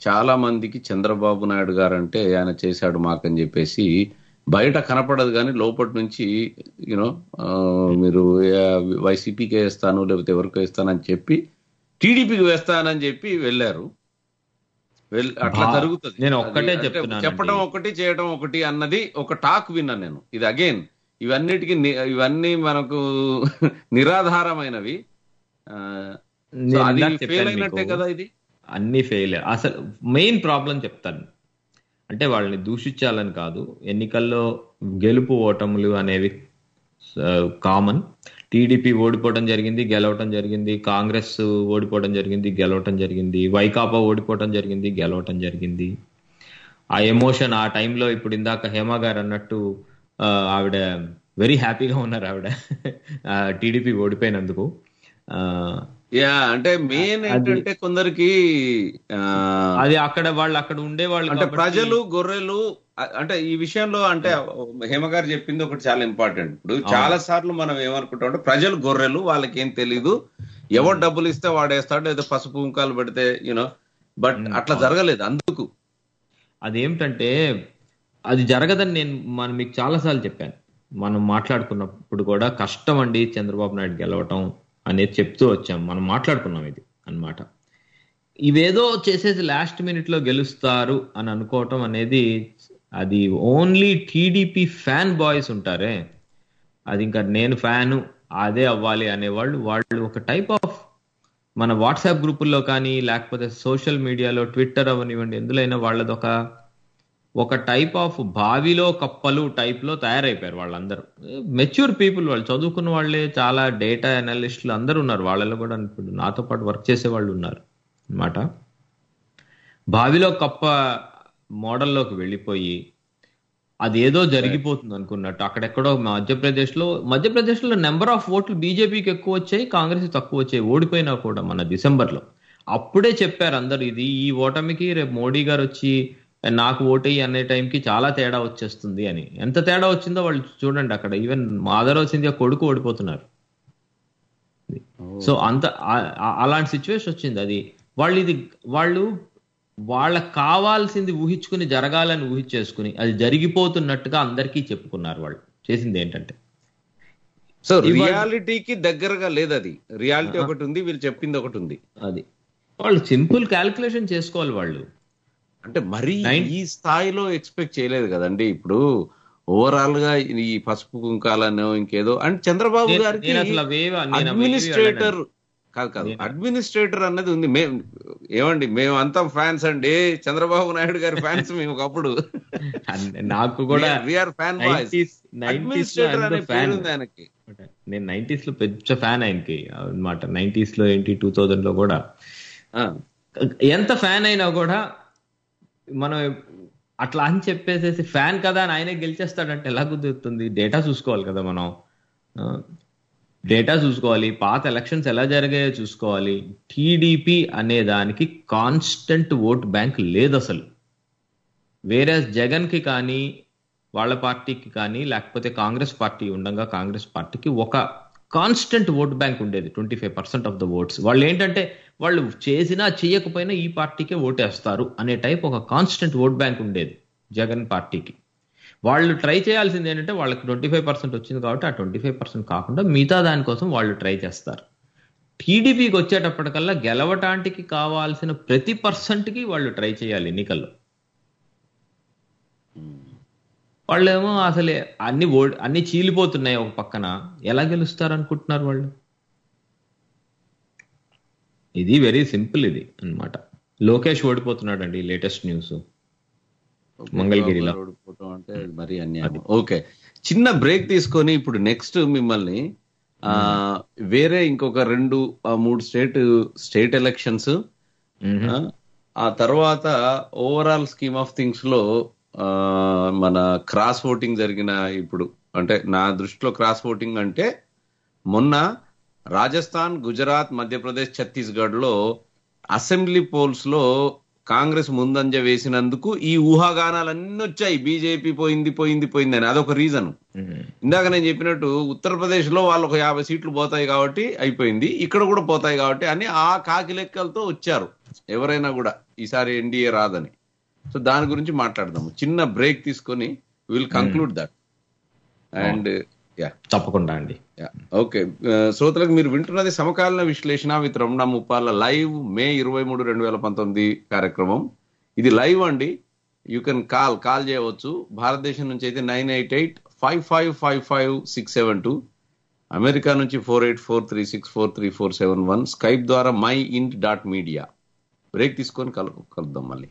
చాలా మందికి చంద్రబాబు నాయుడు గారు అంటే ఆయన చేశాడు మాకని చెప్పేసి బయట కనపడదు కానీ లోపటి నుంచి యూనో మీరు వైసీపీకి వేస్తాను లేకపోతే ఎవరికి వేస్తానని చెప్పి టీడీపీకి వేస్తానని చెప్పి వెళ్ళారు వెల్- అట్లా
భా-
జరుగుతుంది
నేను
అది
ఒక్కటే
అంటే
చెప్తున్నానండి.
చెప్పడం ఒకటి చేయడం ఒకటి అన్నది ఒక టాక్ విన్నా నేను ఇది అగైన్ ఇవన్నిటికి ని- ఇవన్నీ మనకు నిరాధారమైనవి ఆ, సో
నేను
అది
ఇందాక
ఫెయిల్
చెప్పాను
అయినట్టే
మీకు.
కదా ఇది
అన్ని ఫెయిల్ అసలు మెయిన్ ప్రాబ్లం చెప్తాను అంటే వాళ్ళని దూషించాలని కాదు ఎన్నికల్లో గెలుపు ఓటములు అనేవి కామన్ టీడీపీ ఓడిపోవడం జరిగింది గెలవటం జరిగింది కాంగ్రెస్ ఓడిపోవడం జరిగింది గెలవటం జరిగింది వైకాపా ఓడిపోవటం జరిగింది గెలవటం జరిగింది ఆ ఎమోషన్ ఆ టైంలో ఇప్పుడు ఇందాక హేమ గారు అన్నట్టు ఆ, ఆవిడ వెరీ హ్యాపీగా ఉన్నారు ఆవిడ టీడీపీ ఓడిపోయినందుకు ఆ,
యా అంటే మెయిన్
అది-
ఏంటంటే కొందరికి ఆ,
అది అక్కడ వాళ్ళు అక్కడ ఉండేవాళ్ళు
అంటే
కాబట్టి-
ప్రజలు గొర్రెలు అ- అంటే ఈ విషయంలో అంటే హేమ గారు చెప్పింది ఒకటి చాలా ఇంపార్టెంట్ ఇప్పుడు చాలా సార్లు మనం ఏమనుకుంటాం అంటే ప్రజలు గొర్రెలు వాళ్ళకి ఏం తెలీదు ఎవరు డబ్బులు ఇస్తే వాడేస్తాడు లేదా పసుపు కుంకాలు పెడితే యూనో బట్ అట్లా జరగలేదు అందుకు
అదేమిటంటే అది జరగదని నేను మనం మీకు చాలాసార్లు చెప్పాను మనం మాట్లాడుకున్నప్పుడు కూడా కష్టం అండి చంద్రబాబు నాయుడు గెలవటం అనేది చెప్తూ వచ్చాం మనం మాట్లాడుకున్నాం ఇది అన్నమాట ఇవేదో చేసేసి లాస్ట్ మినిట్ లో గెలుస్తారు అని అనుకోవటం అనేది అది ఓన్లీ టీడీపీ ఫ్యాన్ బాయ్స్ ఉంటారే అది ఇంకా నేను ఫ్యాను అదే అవ్వాలి అనేవాళ్ళు వాళ్ళు ఒక టైప్ ఆఫ్ మన వాట్సాప్ గ్రూపుల్లో కానీ లేకపోతే సోషల్ మీడియాలో ట్విట్టర్ అవనివ్వండి ఎందులైనా వాళ్ళది ఒక ఒక టైప్ ఆఫ్ బావిలో కప్పలు టైప్ లో తయారైపోయారు వాళ్ళందరూ మెచ్యూర్ పీపుల్ వాళ్ళు చదువుకున్న వాళ్ళే చాలా డేటా అనలిస్టులు అందరూ ఉన్నారు వాళ్ళలో కూడా ఇప్పుడు నాతో పాటు వర్క్ చేసే వాళ్ళు ఉన్నారు అన్నమాట బావిలో కప్ప మోడల్లోకి వెళ్ళిపోయి అదేదో జరిగిపోతుంది అనుకున్నట్టు అక్కడెక్కడో మధ్యప్రదేశ్ లో మధ్యప్రదేశ్ లో నెంబర్ ఆఫ్ ఓట్లు బీజేపీకి ఎక్కువ వచ్చాయి కాంగ్రెస్ తక్కువ వచ్చాయి ఓడిపోయినా కూడా మన డిసెంబర్ లో అప్పుడే చెప్పారు అందరు ఇది ఈ ఓటమికి రేపు మోడీ గారు వచ్చి నాకు ఓటేయి అనే టైంకి చాలా తేడా వచ్చేస్తుంది అని ఎంత తేడా వచ్చిందో వాళ్ళు చూడండి అక్కడ ఈవెన్ మాధవరావు సింధియా కొడుకు ఓడిపోతున్నారు సో అంత ఆ- ఆ- అలాంటి సిచ్యువేషన్ వచ్చింది అది వాళ్ళు ఇది వాళ్ళు వాళ్ళకి కావాల్సింది ఊహించుకుని జరగాలని ఊహించేసుకుని అది జరిగిపోతున్నట్టుగా అందరికీ చెప్పుకున్నారు వాళ్ళు చేసింది ఏంటంటే
సో
ఇవాళ-
రియాలిటీకి దగ్గరగా లేదు అది రియాలిటీ ఒకటి ఉంది వీళ్ళు చెప్పింది ఒకటి ఉంది
అది వాళ్ళు సింపుల్ క్యాల్కులేషన్ చేసుకోవాలి వాళ్ళు
అంటే మరీ
Nine-
ఈ స్థాయిలో ఎక్స్పెక్ట్ చేయలేదు కదండి ఇప్పుడు ఓవరాల్ గా ఈ పసుపు కుంకాలను ఇంకేదో అండ్ చంద్రబాబు
నేను-
గారికి
నేను అసలు అవేవి- నేను అవేవి
అడ్మినిస్ట్రేటర్
వెళ్ళనండి.
కాదు కాదు
నేను-
అడ్మినిస్ట్రేటర్ అన్నది ఉంది మేము ఏమండి మేము అంతా ఫ్యాన్స్ అండి చంద్రబాబు నాయుడు గారి ఫ్యాన్స్ మేము ఒకప్పుడు
అన్- నాకు కూడా
we are fan boys
90s 90s లో
అడ్మినిస్ట్రేటర్ అనే
ఎంతో fan.
పేరు ఉంది ఆయనకి
నేను నైన్టీస్ లో పెద్ద ఫ్యాన్ ఆయనకి అనమాట నైన్టీస్ లో ఏంటి టూ థౌజండ్ లో కూడా
ఆ,
ఎంత ఫ్యాన్ అయినా కూడా మనం అట్లా అని చెప్పేసేసి ఫ్యాన్ కదా అని ఆయనే గెలిచేస్తాడంటే ఎలా కుదురుతుంది డేటా చూసుకోవాలి కదా మనం డేటా చూసుకోవాలి పాత ఎలక్షన్స్ ఎలా జరిగాయో చూసుకోవాలి టీడీపీ అనే దానికి కాన్స్టెంట్ ఓట్ బ్యాంక్ లేదు అసలు వేరే జగన్ కి కానీ వాళ్ళ పార్టీకి కానీ లేకపోతే కాంగ్రెస్ పార్టీ ఉండగా కాంగ్రెస్ పార్టీకి ఒక కాన్స్టెంట్ ఓట్ బ్యాంక్ ఉండేది twenty five percent of the votes వాళ్ళు ఏంటంటే వాళ్ళు చేసినా చేయకపోయినా ఈ పార్టీకే ఓటేస్తారు అనే టైప్ ఒక కాన్స్టెంట్ ఓట్ బ్యాంక్ ఉండేది జగన్ పార్టీకి వాళ్ళు ట్రై చేయాల్సింది ఏంటంటే వాళ్ళకి ట్వంటీ ఫైవ్ పర్సెంట్ వచ్చింది కాబట్టి ఆ ట్వంటీ ఫైవ్ పర్సెంట్ కాకుండా మిగతా దానికోసం వాళ్ళు ట్రై చేస్తారు టీడీపీకి వచ్చేటప్పటికల్లా గెలవటానికి కావాల్సిన ప్రతి పర్సెంట్కి వాళ్ళు ట్రై చేయాలి ఎన్నికల్లో వాళ్ళేమో అసలే అన్ని ఓ అన్ని చీలిపోతున్నాయి ఒక పక్కన ఎలా గెలుస్తారు అనుకుంటున్నారు వాళ్ళు ఇది వెరీ సింపుల్ ఇది అన్నమాట లోకేష్ ఓడిపోతున్నాడండి లేటెస్ట్ న్యూస్ మంగళగిరిలో.
ఓడిపోవటం అంటే అది మరీ అన్యాయం ఓకే చిన్న బ్రేక్ తీసుకొని ఇప్పుడు నెక్స్ట్ మిమ్మల్ని ఆ వేరే ఇంకొక రెండు ఆ, మూడు స్టేట్ స్టేట్ ఎలక్షన్స్
మ్మ్.
ఆ తర్వాత ఓవరాల్ స్కీమ్ ఆఫ్ థింగ్స్ లో ఆ, మన క్రాస్ ఓటింగ్ జరిగిన ఇప్పుడు అంటే నా దృష్టిలో క్రాస్ ఓటింగ్ అంటే మొన్న రాజస్థాన్ గుజరాత్ మధ్యప్రదేశ్ ఛత్తీస్గఢ్ లో అసెంబ్లీ పోల్స్ లో కాంగ్రెస్ ముందంజ వేసినందుకు ఈ ఊహాగానాలన్నీ వచ్చాయి బీజేపీ పోయింది పోయింది పోయింది అని అదొక రీజన్
మ్మ్.
ఇందాక నేను చెప్పినట్టు ఉత్తరప్రదేశ్ లో వాళ్ళు ఒక యాభై సీట్లు పోతాయి కాబట్టి అయిపోయింది ఇక్కడ కూడా పోతాయి కాబట్టి అని ఆ కాకి లెక్కలతో వచ్చారు ఎవరైనా కూడా ఈసారి ఎన్డీఏ రాదని సో దాని గురించి మాట్లాడదాము చిన్న బ్రేక్ తీసుకొని will conclude that and yeah
తప్పకుండా అండి
ఓకే శ్రోతలకు మీరు వింటున్నది సమకాలీన విశ్లేషణ with Ramana Muppala live May ఇరవై మూడు రెండు వేల పంతొమ్మిది కార్యక్రమం ఇది లైవ్ అండి యూ కెన్ కాల్ కాల్ చేయవచ్చు భారతదేశం నుంచి అయితే nine eight eight five five five five six seven two America నుంచి four eight four three six four three four seven one Skype ద్వారా MyInd dot media break తీసుకొని కలు కలుద్దాం మళ్ళీ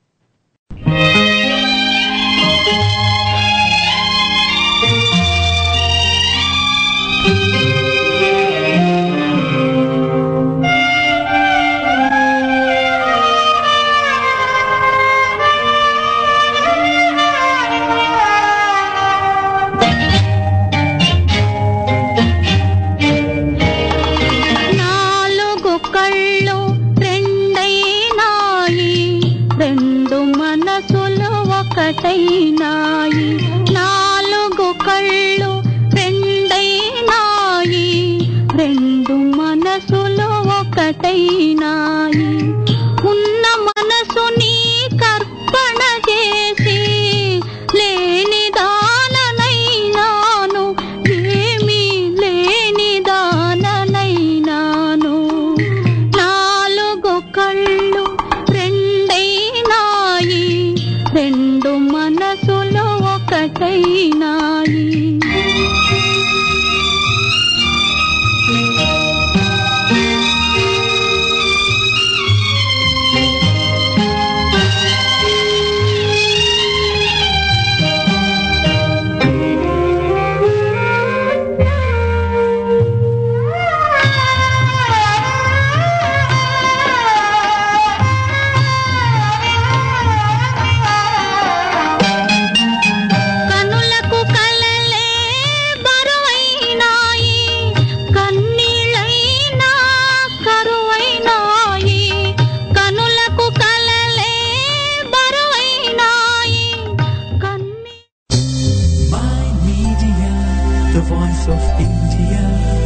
నాలుగు కళ్ళు రెండైనాయి రెండు మనసులు ఒకటైనాయి నాలుగు కళ్ళు రెండైనాయి రెండు మనసులు ఒకటైనాయి ఉన్న మనసుని కర్పణ చేసి లేని దాననైనాను ఏమీ లేని దాననైనాను నాలుగు కళ్ళు రెండైనాయి రెండు మనసులు ఒకటైనాయి కనులకు కలలే బరువైనాయి కన్నీళ్ళైనా కరువైనాయి కనులకు కలలే బరువైనాయి కన్నీ
My Media, the voice of India.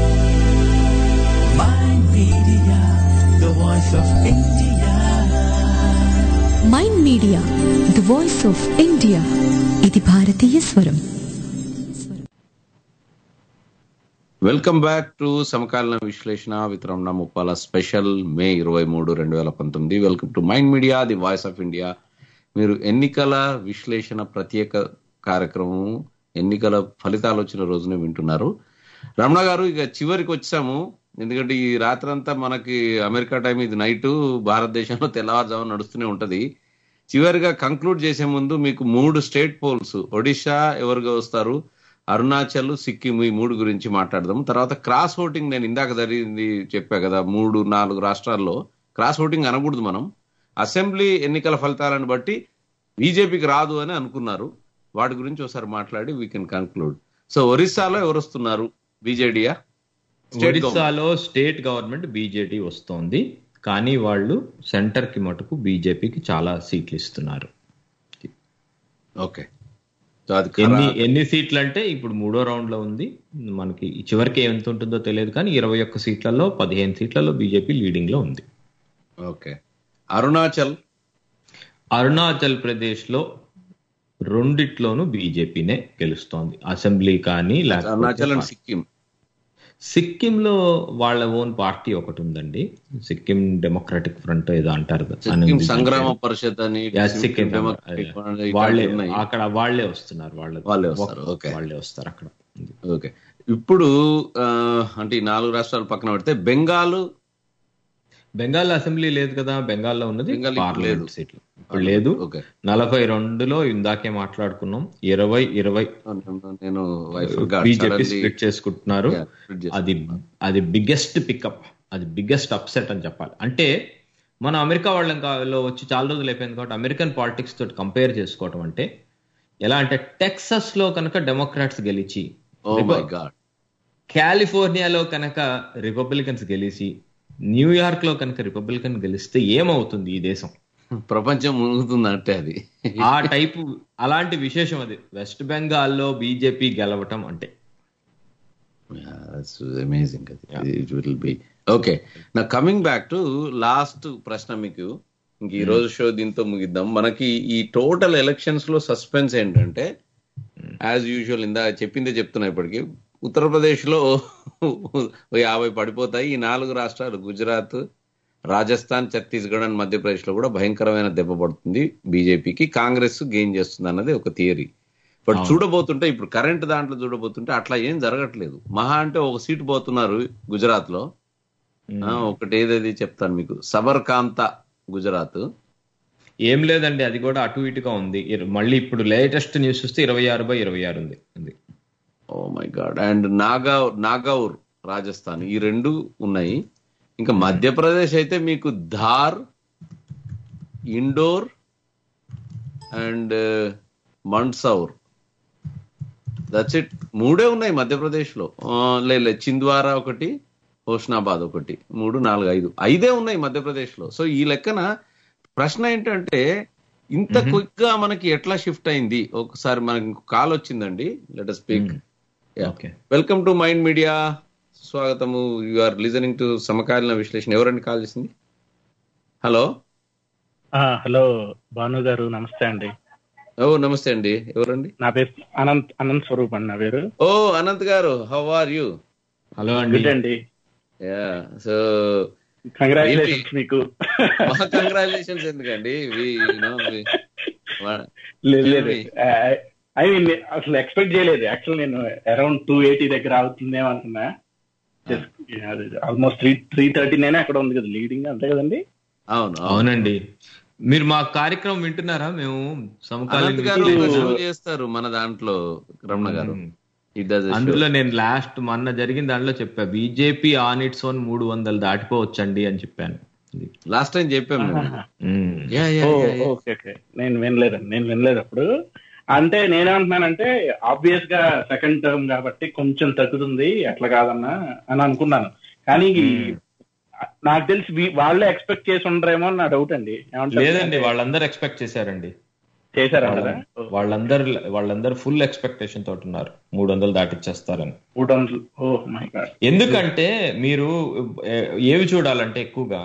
My Media, the voice of India.
Mind media the voice of India ఇది భారతీయ స్వరం
వెల్కమ్ బ్యాక్ టు సమకాలీన విశ్లేషణ with Ramana Muppala special May ఇరవై మూడు రెండు వేల పంతొమ్మిది welcome to mind media the voice of India మీరు ఎన్నికల విశ్లేషణ ప్రత్యేక కార్యక్రమం ఎన్నికల ఫలితాలు వచ్చిన రోజునే వింటున్నారు రమణ గారు ఇక చివరికి వచ్చాము ఎందుకంటే ఈ రాత్రంతా మనకి అమెరికా టైం ఇది నైట్ భారతదేశంలో తెల్లవారుజాము నడుస్తూనే ఉంటది చివరిగా కంక్లూడ్ చేసే ముందు మీకు మూడు స్టేట్ పోల్స్ ఒడిశా ఎవరుగా వస్తారు అరుణాచల్ సిక్కిం ఈ మూడు గురించి మాట్లాడదాం తర్వాత క్రాస్ ఓటింగ్ నేను ఇందాక జరిగింది చెప్పా కదా మూడు నాలుగు రాష్ట్రాల్లో క్రాస్ ఓటింగ్ అనకూడదు మనం అసెంబ్లీ ఎన్నికల ఫలితాలను బట్టి బీజేపీకి రాదు అని అనుకున్నారు వాటి గురించి ఒకసారి మాట్లాడి వీ కెన్ కన్క్లూడ్ సో ఒరిస్సాలో ఎవరు వస్తున్నారు బీజేడీయా స్టేట్
ఒడిస్సాలో స్టేట్ గవర్నమెంట్ బీజేపీ వస్తోంది కానీ వాళ్ళు సెంటర్ కి మటుకు బీజేపీకి చాలా సీట్లు ఇస్తున్నారు
ఓకే సో అది
ఎన్ని
ఖరా-
ఎన్ని సీట్లు అంటే ఇప్పుడు మూడో రౌండ్ లో ఉంది మనకి చివరికి ఎంత ఉంటుందో తెలియదు కానీ ఇరవై ఒక్క సీట్లలో పదిహేను సీట్లలో బీజేపీ లీడింగ్ లో ఉంది
ఓకే అరుణాచల్
అరుణాచల్ ప్రదేశ్ లో రెండిట్లోనూ బీజేపీనే గెలుస్తోంది అసెంబ్లీ కానీ
అరుణాచల్ అండ్
లేకపోతే
సిక్కిం
సిక్కిం లో వాళ్ళ ఓన్ పార్టీ ఒకటి ఉందండి సిక్కిం డెమోక్రాటిక్ ఫ్రంట్ ఏదో అంటారు కదా. అని
సిక్కిం
ఉంది.
సంగ్రామ పరిషత్ అని
యా, సిక్కిం
డెమోక్రటిక్ ఫ్రంట్ ఇట్లాంటివి
వాళ్ళే
ఉన్నాయి.
అక్కడ వాళ్ళే వస్తున్నారు వాళ్ళ
వాళ్ళే వస్తారు, ఓకే.
వాళ్ళే వస్తారు అక్కడ
ఓకే ఇప్పుడు ఆ, అంటే ఈ నాలుగు రాష్ట్రాలు పక్కన పెడితే బెంగాల్
బెంగాల్ అసెంబ్లీ లేదు కదా బెంగాల్లో ఉన్నది
బెంగాల్ ఇప్పుడు
పార్లమెంట్
లేదు.
సీట్లు ఇప్పుడు లేదు
ఓకే
నలభై రెండులో ఇందాకే మాట్లాడుకున్నాం ఇరవై ఇరవై
నేను
బీజేపీ స్ప్లిట్ చేసుకుంటున్నారు
Yeah, split చేసుకుంటున్నారు.
అది అది బిగ్గెస్ట్ పికప్ అది బిగ్గెస్ట్ అప్సెట్ అని చెప్పాలి అంటే మన అమెరికా వాళ్ళలో వచ్చి చాలా రోజులు అయిపోయింది కాబట్టి అమెరికన్ పాలిటిక్స్ తోటి కంపేర్ చేసుకోవటం అంటే ఎలా అంటే టెక్సస్ లో కనుక డెమోక్రాట్స్ గెలిచి
ఓ మై గాడ్
కాలిఫోర్నియాలో కనుక రిపబ్లికన్స్ గెలిచి న్యూయార్క్ లో కనుక రిపబ్లికన్ గెలిస్తే ఏమవుతుంది ఈ దేశం
ప్రపంచం మునుగుతుంది అంటే అది
ఆ టైపు అలాంటి విశేషం అది వెస్ట్ బెంగాల్లో బీజేపీ గెలవటం అంటే
అమేజింగ్ అది ఇట్ విల్ బి ఓకే నా కమింగ్ బ్యాక్ టు లాస్ట్ ప్రశ్న మీకు ఇంక ఈ రోజు షో దీంతో ముగిద్దాం మనకి ఈ టోటల్ ఎలక్షన్స్ లో సస్పెన్స్ ఏంటంటే యాజ్ యూజువల్ ఇందా చెప్పిందే చెప్తున్నా ఇప్పటికి ఉత్తరప్రదేశ్ లో ఓ యాభై పడిపోతాయి ఈ నాలుగు రాష్ట్రాలు గుజరాత్ రాజస్థాన్ ఛత్తీస్గఢ్ అండ్ మధ్యప్రదేశ్ లో కూడా భయంకరమైన దెబ్బ పడుతుంది బీజేపీకి కాంగ్రెస్ గెయిన్ చేస్తుంది అన్నది ఒక థియరీ బట్ చూడబోతుంటే ఇప్పుడు కరెంట్ దాంట్లో చూడబోతుంటే అట్లా ఏం జరగట్లేదు మహా అంటే ఒక సీటు పోతున్నారు గుజరాత్ లో ఆ, ఒకటి ఏదేది చెప్తాను మీకు సబర్కాంత గుజరాత్
ఏం లేదండి అది కూడా అటు ఇటుగా ఉంది ఇర- మళ్ళీ ఇప్పుడు లేటెస్ట్ న్యూస్ చూస్తే ఇరవై ఆరు బై ఇరవై ఆరు ఉంది అది
oh my God and Nagaur Nagaur Rajasthan ఈ రెండు ఉన్నాయి ఇంకా మధ్యప్రదేశ్ అయితే మీకు Dhar Indore and Mandsaur that's it మూడే ఉన్నాయి మధ్యప్రదేశ్ లో ఆ, లే లే, చింద్వారా ఒకటి హోస్నాబాద్ ఒకటి మూడు నాలుగు ఐదు ఐదే ఉన్నాయి మధ్యప్రదేశ్ లో సో ఈ లెక్కన ప్రశ్న ఏంటంటే ఇంత క్విక్ గా మనకి ఎట్లా షిఫ్ట్ అయింది ఒకసారి మనకి కాల్ వచ్చిందండి let speak
okay
welcome to mind media స్వాగతము యు ఆర్ లిజనింగ్ టు సమకాలీన విశ్లేషణ ఎవరండి కాల్ చేసింది హలో
ఆ, హలో భాను గారు నమస్తే అండి
ఓ నమస్తే అండి ఎవరండి
నా పేరు అనంత్ అనంత్ స్వరూప్ అండి నా పేరు
ఓ Anant garu how are you
hello
good అండి
యా సో
కంగ్రాచులేషన్స్ మీకు
మా కంగ్రాచులేషన్స్ ఎందుకండి We, you know, we- వా-
లేదు లేదు ఐ మీన్ అసలు ఎక్స్పెక్ట్ చేయలేదు యాక్చువల్ నేను అరౌండ్ టూ ఎయిటీ దగ్గర అవుతుందేమో అనుకున్నా ఆల్మోస్ట్ త్రీ త్రీ థర్టీ నేనే అక్కడ ఉంది కదా లీడింగ్ అంతే కదండి
అవును అవును
అవునండి మీరు మా కార్యక్రమం వింటున్నారా మేము
అనంత్ గారు
సమకాలీన
ఒక షో చేస్తారు మన దాంట్లో రమణ గారు He does a show.
అందులో నేను లాస్ట్ మొన్న జరిగిన దాంట్లో చెప్పా బీజేపీ ఆన్ ఇట్స్ ఓన్ మూడు వందలు దాటిపోవచ్చండి అని చెప్పాను
లాస్ట్ టైం చెప్పాం మేము
hmm.
Yeah yeah
oh,
yeah, yeah.
Okay okay నేను వినలేదండి నేను వినలేదు అప్పుడు అంటే నేనేమంటున్నానంటే ఆబ్వియస్ గా సెకండ్ టర్మ్ కాబట్టి కొంచెం తగ్గుతుంది ఎట్లా కాదన్నా అని అనుకున్నాను కానీ నాకు తెలిసి వీ- వాళ్ళే ఎక్స్పెక్ట్ చేసి ఉండరేమో అని నా డౌట్ అండి ఏమంటారు?
లేదండి వాళ్ళందరూ ఎక్స్పెక్ట్ చేశారండి
చేశారా కదా
వాళ్ళందరూ వాళ్ళందరూ ఫుల్ ఎక్స్పెక్టేషన్ తోటి ఉన్నారు మూడు వందలు దాటిచ్చేస్తారని
మూడు వందలు ఓ మై గాడ్
ఎందుకంటే మీరు ఏ, ఏవి చూడాలంటే ఎక్కువగా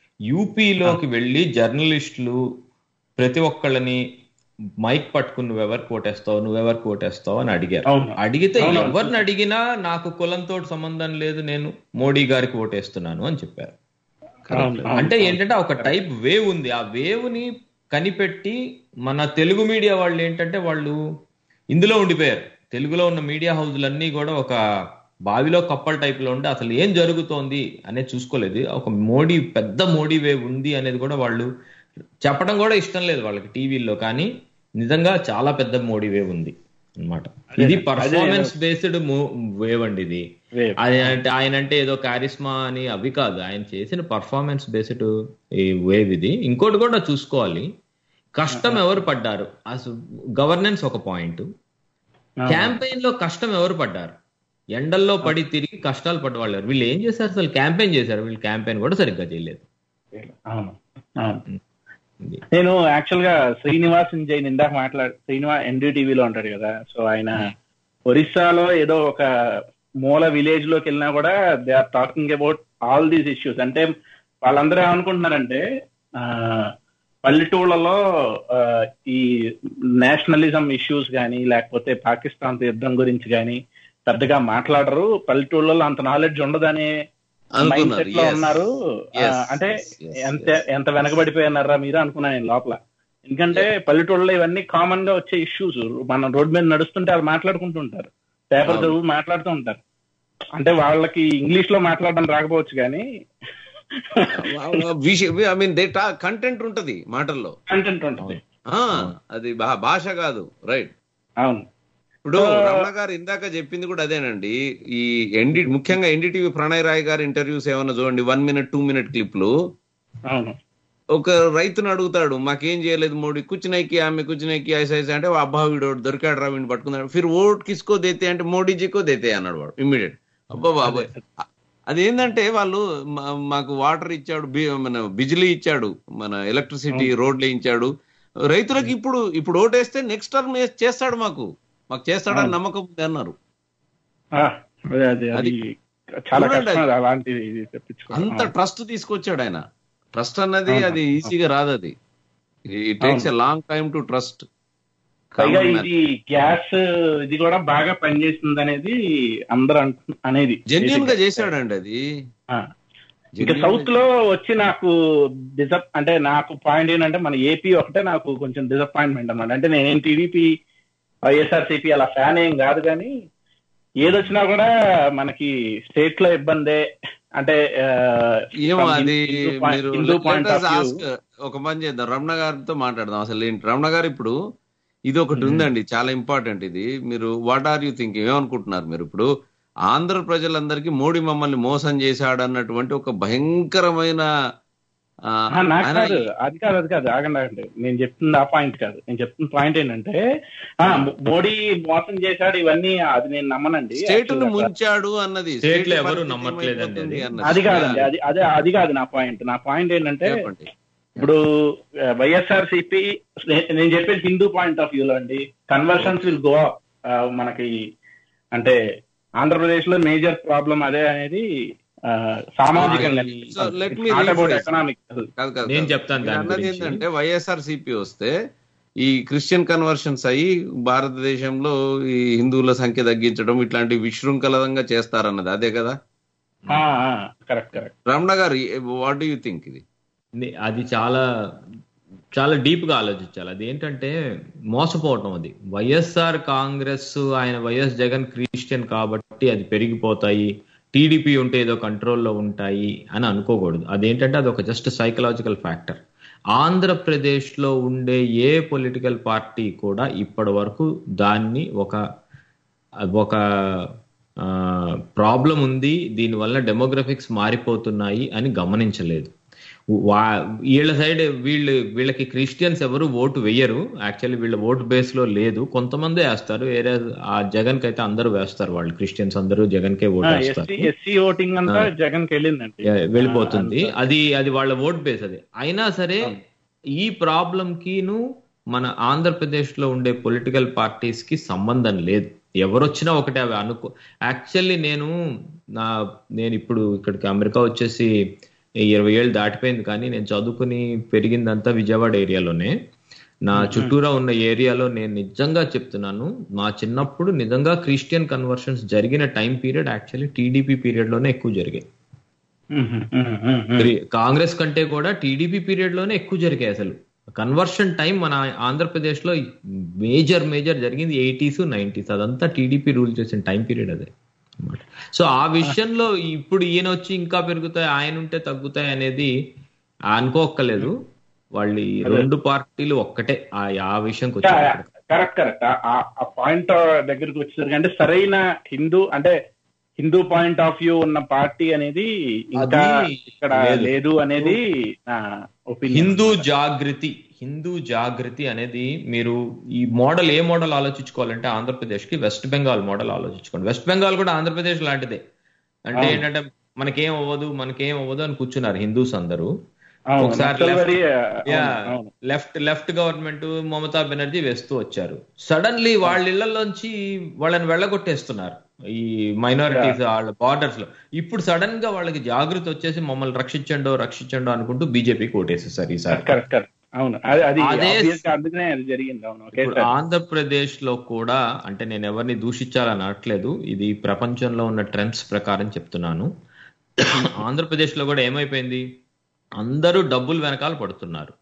యూపీలోకి వెళ్ళి జర్నలిస్టులు ప్రతి ఒక్కళ్ళని మైక్ పట్టుకుని నువ్వెవరికి ఓటేస్తావు నువ్వెవరికి ఓటేస్తావు అని అడిగారు
అవును.
అడిగితే
అవును.
ఎవరిని అడిగినా నాకు కులంతో సంబంధం లేదు నేను మోడీ గారికి ఓటేస్తున్నాను అని చెప్పారు
అవును,
అంటే ఏంటంటే ఒక టైప్ వేవ్ ఉంది ఆ వేవ్ ని కనిపెట్టి మన తెలుగు మీడియా వాళ్ళు ఏంటంటే వాళ్ళు ఇందులో ఉండిపోయారు తెలుగులో ఉన్న మీడియా హౌజులన్నీ కూడా ఒక బావిలో కప్పల్ టైప్ లో ఉండి అసలు ఏం జరుగుతోంది అనేది చూసుకోలేదు ఒక మోడీ పెద్ద మోడీ వేవ్ ఉంది అనేది కూడా వాళ్ళు చెప్పడం కూడా ఇష్టం లేదు వాళ్ళకి టీవీల్లో కానీ నిజంగా చాలా పెద్ద మోడీ వేవ్ ఉంది అన్నమాట ఇది పర్ఫార్మెన్స్ బేస్డ్ వేవ్ అండి ఇది
Wave.
అది అంటే ఆయన అంటే ఏదో కారిస్మా అని అవి కాదు ఆయన చేసిన పర్ఫార్మెన్స్ బేస్డ్ ఈ వేవ్ ఇది ఇంకోటి కూడా చూసుకోవాలి కష్టం ఎవరు పడ్డారు అసలు గవర్నెన్స్ ఒక పాయింట్ క్యాంపెయిన్ లో కష్టం ఎవరు పడ్డారు ఎండల్లో పడి తిరిగి కష్టాలు పడ్డవాళ్ళు వీళ్ళు ఏం చేశారు అసలు క్యాంపెయిన్ చేశారు వీళ్ళు క్యాంపెయిన్ కూడా సరిగ్గా చేయలేదు
అవును అవును నేను యాక్చువల్ గా శ్రీనివాస్ జైన్ ఇందాక మాట్లాడు శ్రీనివాస్ ఎన్డీటీవీలో ఉంటాడు కదా సో ఆయన ఒరిస్సాలో ఏదో ఒక మూల విలేజ్ లోకి వెళ్ళినా కూడా they are talking about all these issues అంటే వాళ్ళందరూ ఏమనుకుంటున్నారంటే ఆ, పల్లెటూళ్ళలో ఆ, ఈ నేషనలిజం ఇష్యూస్ కానీ లేకపోతే పాకిస్తాన్ తో యుద్ధం గురించి కానీ పెద్దగా మాట్లాడరు పల్లెటూళ్ళలో అంత నాలెడ్జ్ ఉండదనే మైండ్
అనుకున్నారు
సెట్ లో
yes.
ఉన్నారు ఆ,
Yes,
అంటే
yes,
ఎంత ఎంత వెనకబడిపోయినారా మీరు అనుకున్నాను నేను లోపల ఎందుకంటే పల్లెటూళ్ళలో ఇవన్నీ కామన్ గా వచ్చే ఇష్యూస్ మనం రోడ్ మీద నడుస్తుంటే వాళ్ళు మాట్లాడుకుంటూ ఉంటారు పేపర్
అవును.
చదువు మాట్లాడుతూ ఉంటారు అంటే వాళ్ళకి ఇంగ్లీష్ లో మాట్లాడడం రాకపోవచ్చు కానీ
ఐ మీన్ దే కంటెంట్ ఉంటది మాటల్లో
కంటెంట్ ఉంటుంది
ఆ, అది భా- భాష కాదు రైట్
అవును
ఇప్పుడు రమణ గారు ఇందాక చెప్పింది కూడా అదేనండి ఈ ఎన్డి ముఖ్యంగా ఎన్డీటీవీ ప్రణయ్ రాయ్ గారి ఇంటర్వ్యూస్ ఏమన్నా చూడండి వన్ మినిట్ టూ మినిట్ క్లిప్లు
అవును
ఒక రైతును అడుగుతాడు మాకేం చేయలేదు మోడీ కుచ్చినైకి ఆమె కుచ్చినైకి ఐసా ఐసా అంటే అబ్బా వీడు ఒకడు దొరికాడు రా వీడిని పట్టుకున్నాడు ఫిర్ ఓట్ కిస్కో దేతే అంటే మోడీజీకో దేతే అన్నాడు వాడు ఇమ్మీడియట్ అబ్బా బాబాయ్ అదేంటంటే వాళ్ళు మా- మాకు వాటర్ ఇచ్చాడు బి- మన బిజిలీ ఇచ్చాడు మన ఎలక్ట్రిసిటీ రోడ్లు ఇచ్చాడు రైతులకు ఇప్పుడు ఇప్పుడు ఓటేస్తే నెక్స్ట్ టర్మ్ చేస్తాడు మాకు మాకు చేస్తాడని నమ్మకం ఉంది అన్నారు
ఆ, అదే అదే అది చాలా
చూడండి
కష్టం
అది.
అది అలాంటిది ఇది తెప్పించుకోవడం
అంత ట్రస్ట్ తీసుకొచ్చాడు ఆయన ట్రస్ట్ అన్నది
అవును,
అది ఈజీగా రాదు అది it takes a long time to trust
పైగా ఇది గ్యాస్ ఇది కూడా బాగా పనిచేస్తుంది అనేది అందరూ అంటు- అనేది
జెన్యున్ గా చేశాడండి అది
ఆ. ఇక సౌత్ లో వచ్చి నాకు డిసప్ అంటే నాకు పాయింట్ ఏంటంటే మన ఏపీ ఒకటే నాకు కొంచెం డిసప్పాయింట్మెంట్ అన్నమాట అంటే నేనేం టీడీపీ వైఎస్ఆర్సీపీ అలా ఫ్యాన్ ఏం కాదు కానీ ఏదొచ్చినా కూడా మనకి స్టేట్ లో ఇబ్బందే అంటే ఆ,
ఏమో
from
అది
హిందూ point-
మీరు
Hindu
let
point
us
of view
ask, ఒక పని చేద్దాం రమణ గారితో మాట్లాడదాం అసలు ఏంటి రమణ గారు ఇప్పుడు ఇది ఒకటి ఉందండి చాలా ఇంపార్టెంట్ ఇది మీరు వాట్ ఆర్ యూ థింకింగ్ ఏమనుకుంటున్నారు మీరు ఇప్పుడు ఆంధ్ర ప్రజలందరికీ మోడీ మమ్మల్ని మోసం చేశాడు అన్నటువంటి ఒక భయంకరమైన ఆ,
ఆ, నాకు
ఆయన
కాదు అది కాదు అది కాదు ఆగండి ఆగండి నేను చెప్తుంది ఆ పాయింట్ కాదు నేను చెప్తున్న పాయింట్ ఏంటంటే ఆ, మో- మోడీ మోసం చేశాడు ఇవన్నీ అది నేను నమ్మనండి
స్టేట్ ను
Actually,
ముంచాడు అన్నది
State లో
State
ఎవరు
పరిస్థితి
నమ్మట్లేదండి
ఏమైపోతుంది
అది.
అన్నది.
అది కాదండి అది అదే అది కాదు నా పాయింట్ నా పాయింట్ ఏంటంటే
చెప్పండి
ఇప్పుడు వైఎస్ఆర్ సిపి నేను చెప్పేది హిందూ పాయింట్ ఆఫ్ వ్యూలో అండి కన్వర్షన్స్ విల్ గో మనకి అంటే ఆంధ్రప్రదేశ్ లో మేజర్ ప్రాబ్లం అదే అనేది ఆ, సామాజికంగా
So, let me rephrase.
Economic
కాదు కాదు
నేను
కాదు.
చెప్తాను
మీరు
దాని
అన్నది
గురించి.
ఏంటంటే వైఎస్ఆర్ సిపి వస్తే ఈ క్రిస్టియన్ కన్వర్షన్స్ అయ్యి భారతదేశంలో ఈ హిందువుల సంఖ్య తగ్గించడం ఇట్లాంటి విశృంఖలంగా చేస్తారన్నది అదే కదా
కరెక్ట్ కరెక్ట్
రమణ గారు వాట్ యూ థింక్ ఇది
నే- అది చాలా చాలా డీప్ గా ఆలోచించాలి అది ఏంటంటే మోసపోవటం అది వైఎస్ఆర్ కాంగ్రెస్ ఆయన వైఎస్ జగన్ క్రిస్టియన్ కాబట్టి అది పెరిగిపోతాయి టీడీపీ ఉంటే ఏదో కంట్రోల్లో ఉంటాయి అని అనుకోకూడదు అదేంటంటే అది ఒక జస్ట్ సైకలాజికల్ ఫ్యాక్టర్ ఆంధ్రప్రదేశ్ లో ఉండే ఏ పొలిటికల్ పార్టీ కూడా ఇప్పటి వరకు దాన్ని ఒక ఒక ప్రాబ్లం ఉంది దీనివల్ల డెమోగ్రఫిక్స్ మారిపోతున్నాయి అని గమనించలేదు వా- వీళ్ళ సైడ్ వీళ్ళు వీళ్ళకి క్రిస్టియన్స్ ఎవరు ఓటు వేయరు యాక్చువల్లీ వీళ్ళ ఓటు బేస్ లో లేదు కొంతమంది వేస్తారు వేరే ఆ జగన్ కి అయితే అందరూ వేస్తారు వాళ్ళు క్రిస్టియన్స్ అందరూ జగన్ కే ఓటు వేస్తారు
ఎస్సీ ఎస్సీ ఓటింగ్ అంతా జగన్ కి వెళ్ళిందండి
యా, వెళ్ళిపోతుంది అది అది వాళ్ళ ఓట్ బేస్ అది అయినా సరే ఈ ప్రాబ్లం కిను మన ఆంధ్రప్రదేశ్ లో ఉండే పొలిటికల్ పార్టీస్ కి సంబంధం లేదు ఎవరొచ్చినా ఒకటే అవి అనుకో యాక్చువల్లీ నేను నా నేను ఇప్పుడు ఇక్కడికి అమెరికా వచ్చేసి ఇరవై ఏళ్ళు దాటిపోయింది కానీ నేను చదువుకుని పెరిగిందంతా విజయవాడ ఏరియాలోనే నా చుట్టూరా ఉన్న ఏరియాలో నేను నిజంగా చెప్తున్నాను మా చిన్నప్పుడు నిజంగా క్రిస్టియన్ కన్వర్షన్స్ జరిగిన time period actually TDP period లోనే ఎక్కువ జరిగాయి మరి కాంగ్రెస్ కంటే కూడా టీడీపీ పీరియడ్ లోనే ఎక్కువ జరిగాయి అసలు కన్వర్షన్ టైం మన ఆంధ్రప్రదేశ్ లో మేజర్ మేజర్ జరిగింది ఎయిటీస్ నైన్టీస్ అదంతా టీడీపీ రూల్ చేసిన టైం పీరియడ్ అదే సో ఆ విషయంలో ఇప్పుడు ఈయన వచ్చి ఇంకా పెరుగుతాయి ఆయన ఉంటే తగ్గుతాయి అనేది అనుకోక్కలేదు వాళ్ళు ఈ రెండు పార్టీలు ఒక్కటే ఆ ఆ విషయంకి వచ్చారు
కరెక్ట్ కరెక్ట్ ఆ పాయింట్ దగ్గరికి వచ్చేసరికి అంటే సరైన హిందూ అంటే హిందూ పాయింట్ ఆఫ్ వ్యూ ఉన్న పార్టీ అనేది ఇంకా
అది
ఇక్కడ
లేదు.
లేదు అనేది నా ఒపీనియన్
హిందూ జాగృతి హిందూ జాగృతి అనేది మీరు ఈ మోడల్ ఏ మోడల్ ఆలోచించుకోవాలంటే ఆంధ్రప్రదేశ్ కి వెస్ట్ బెంగాల్ మోడల్ ఆలోచించుకోండి వెస్ట్ బెంగాల్ కూడా ఆంధ్రప్రదేశ్ లాంటిదే అంటే
అవును.
ఏంటంటే మనకేం అవ్వదు మనకేం అవ్వదు అని కూర్చున్నారు హిందూస్ అందరూ
అవును,
ఒకసారి
నక్సల్బరీ,
లెఫ్ట్
అవును, అవును.
Left left government Mamata Banerjee వేస్తూ వచ్చారు సడన్లీ వాళ్ళ ఇళ్లలోంచి వాళ్ళని వెళ్ళగొట్టేస్తున్నారు ఈ మైనారిటీస్ వాళ్ళ బార్డర్స్ లో ఇప్పుడు సడన్ గా వాళ్ళకి జాగృతి వచ్చేసి మమ్మల్ని రక్షించండో రక్షించండో అనుకుంటూ బీజేపీకి ఓటేసేసారు ఈసారి
కరెక్ట్ కరెక్ట్ అవును అది అది
అదే-
obvious గా అందుకనే అది జరిగింది అవును ఓకే
ఇప్పుడు ఆంధ్రప్రదేశ్ లో కూడా అంటే నేను ఎవరిని దూషించాలని అనట్లేదు ఇది ప్రపంచంలో ఉన్న ట్రెండ్స్ ప్రకారం చెప్తున్నాను ఆంధ్రప్రదేశ్ లో కూడా ఏమైపోయింది అందరూ డబ్బులు వెనకాల పడుతున్నారు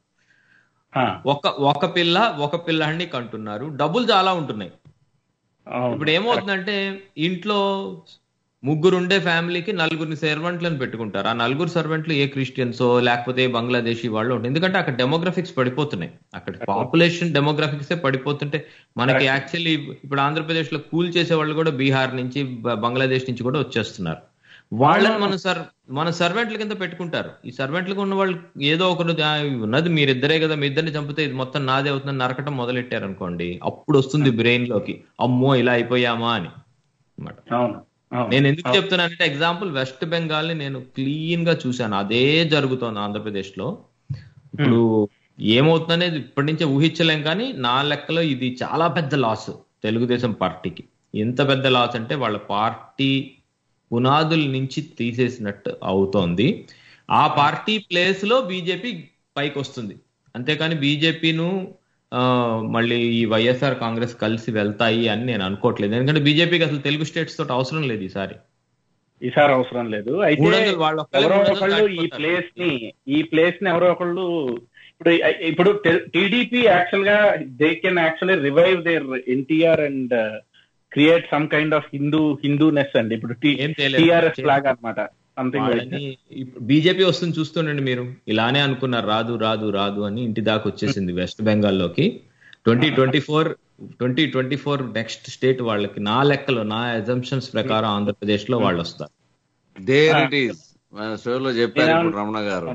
ఒక ఒక పిల్ల ఒక పిల్లాడిని కంటున్నారు డబ్బులు చాలా ఉంటున్నాయి ఇప్పుడు ఏమవుతుందంటే ఇంట్లో ముగ్గురు ఉండే ఫ్యామిలీకి నలుగురిని సర్వెంట్లను పెట్టుకుంటారు ఆ నలుగురు సర్వెంట్లు ఏ క్రిస్టియన్సో లేకపోతే ఏ బంగ్లాదేశీ వాళ్ళు ఉంటారు ఎందుకంటే అక్కడ డెమోగ్రఫిక్స్ పడిపోతున్నాయి అక్కడ పాపులేషన్ డెమోగ్రఫిక్స్ పడిపోతుంటే మనకి యాక్చువల్లీ ఇప్పుడు ఆంధ్రప్రదేశ్ లో కూల్ చేసే వాళ్ళు కూడా బీహార్ నుంచి బ- బంగ్లాదేశ్ నుంచి కూడా వచ్చేస్తున్నారు వాళ్ళని మన సర్ మన సర్వెంట్ల కింద పెట్టుకుంటారు ఈ సర్వెంట్లకు ఉన్న వాళ్ళు ఏదో ఒకరు "ఆ, ఉన్నది మీరిద్దరే కదా మీ ఇద్దరిని చంపితే ఇది మొత్తం నాదే అవుతుందని నరకటం మొదలెట్టారు అనుకోండి అప్పుడు వస్తుంది బ్రెయిన్ లోకి అమ్మో ఇలా అయిపోయామా అని అన్నమాట
అవును అవును.
నేను ఎందుకు చెప్తున్నానంటే ఎగ్జాంపుల్ వెస్ట్ బెంగాల్ ని నేను క్లీన్ గా చూశాను అదే జరుగుతోంది ఆంధ్రప్రదేశ్ లో ఇప్పుడు ఏమవుతుందనేది ఇప్పటి నుంచే ఊహించలేం కానీ నా లెక్కలో ఇది చాలా పెద్ద లాస్ తెలుగుదేశం పార్టీకి ఎంత పెద్ద లాస్ అంటే వాళ్ళ పార్టీ పునాదుల నుంచి తీసేసినట్టు అవుతోంది ఆ పార్టీ ప్లేస్ లో బీజేపీ పైకి వస్తుంది అంతేకాని బీజేపీను మళ్ళీ ఈ వైఎస్ఆర్ కాంగ్రెస్ కలిసి వెళ్తాయి అని నేను అనుకోవట్లేదు ఎందుకంటే బీజేపీకి అసలు తెలుగు స్టేట్స్ తోటి అవసరం లేదు ఈసారి
ఈసారి అవసరం లేదు అయితే
మూడు వందలు వాళ్ళ ఒక్కళ్ళే
ఎవరో
మూడు వందలు
ఒకళ్ళు ఈ
దాటిపోతారు.
ప్లేస్ ని ఈ ప్లేస్ ని ఎవరో ఒకళ్ళు ఇప్పుడు ఇప్పుడు టీడీపీ యాక్చువల్ గా they can actually revive their NTR and create some kind of Hindu Hinduness అండి ఇప్పుడు
ఏం చేయలేదు.
టీఆర్ఎస్ లాగా అనమాట సంథింగ్
వాళ్ళని ఇప్పుడు బీజేపీ వస్తుంది చూస్తుండండి మీరు ఇలానే అనుకున్నారు రాదు రాదు రాదు అని ఇంటి దాకా వచ్చేసింది వెస్ట్ బెంగాల్లోకి twenty twenty four twenty twenty four next state వాళ్ళకి నా లెక్కలో నా అజంప్షన్స్ ప్రకారం ఆంధ్రప్రదేశ్ లో వాళ్ళు వస్తారు
దేర్ ఇట్ ఈస్ మన షోలో చెప్పారు ఇప్పుడు రమణ గారు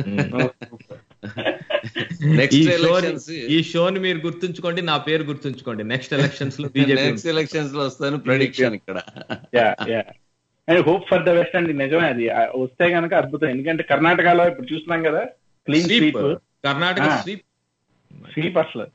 ఈ
నెక్స్ట్
షోని
ఎలక్షన్స్
ఈ షోని మీరు గుర్తుంచుకోండి నా పేరు గుర్తుంచుకోండి నెక్స్ట్ ఎలక్షన్స్ లో బీజేపీ
నెక్స్ట్ ఎలక్షన్స్ లో వస్తాను ప్రెడిక్షన్ ఇక్కడ
yeah yeah and hope for the west అండి నిజమే అది ఆ, వస్తే గనక అద్భుతం ఎందుకంటే కర్ణాటకలో ఇప్పుడు చూస్తున్నాం కదా క్లీన్
స్వీప్
స్వీప్
కర్ణాటక
ఆ.
స్వీప్
స్వీప్ అసలు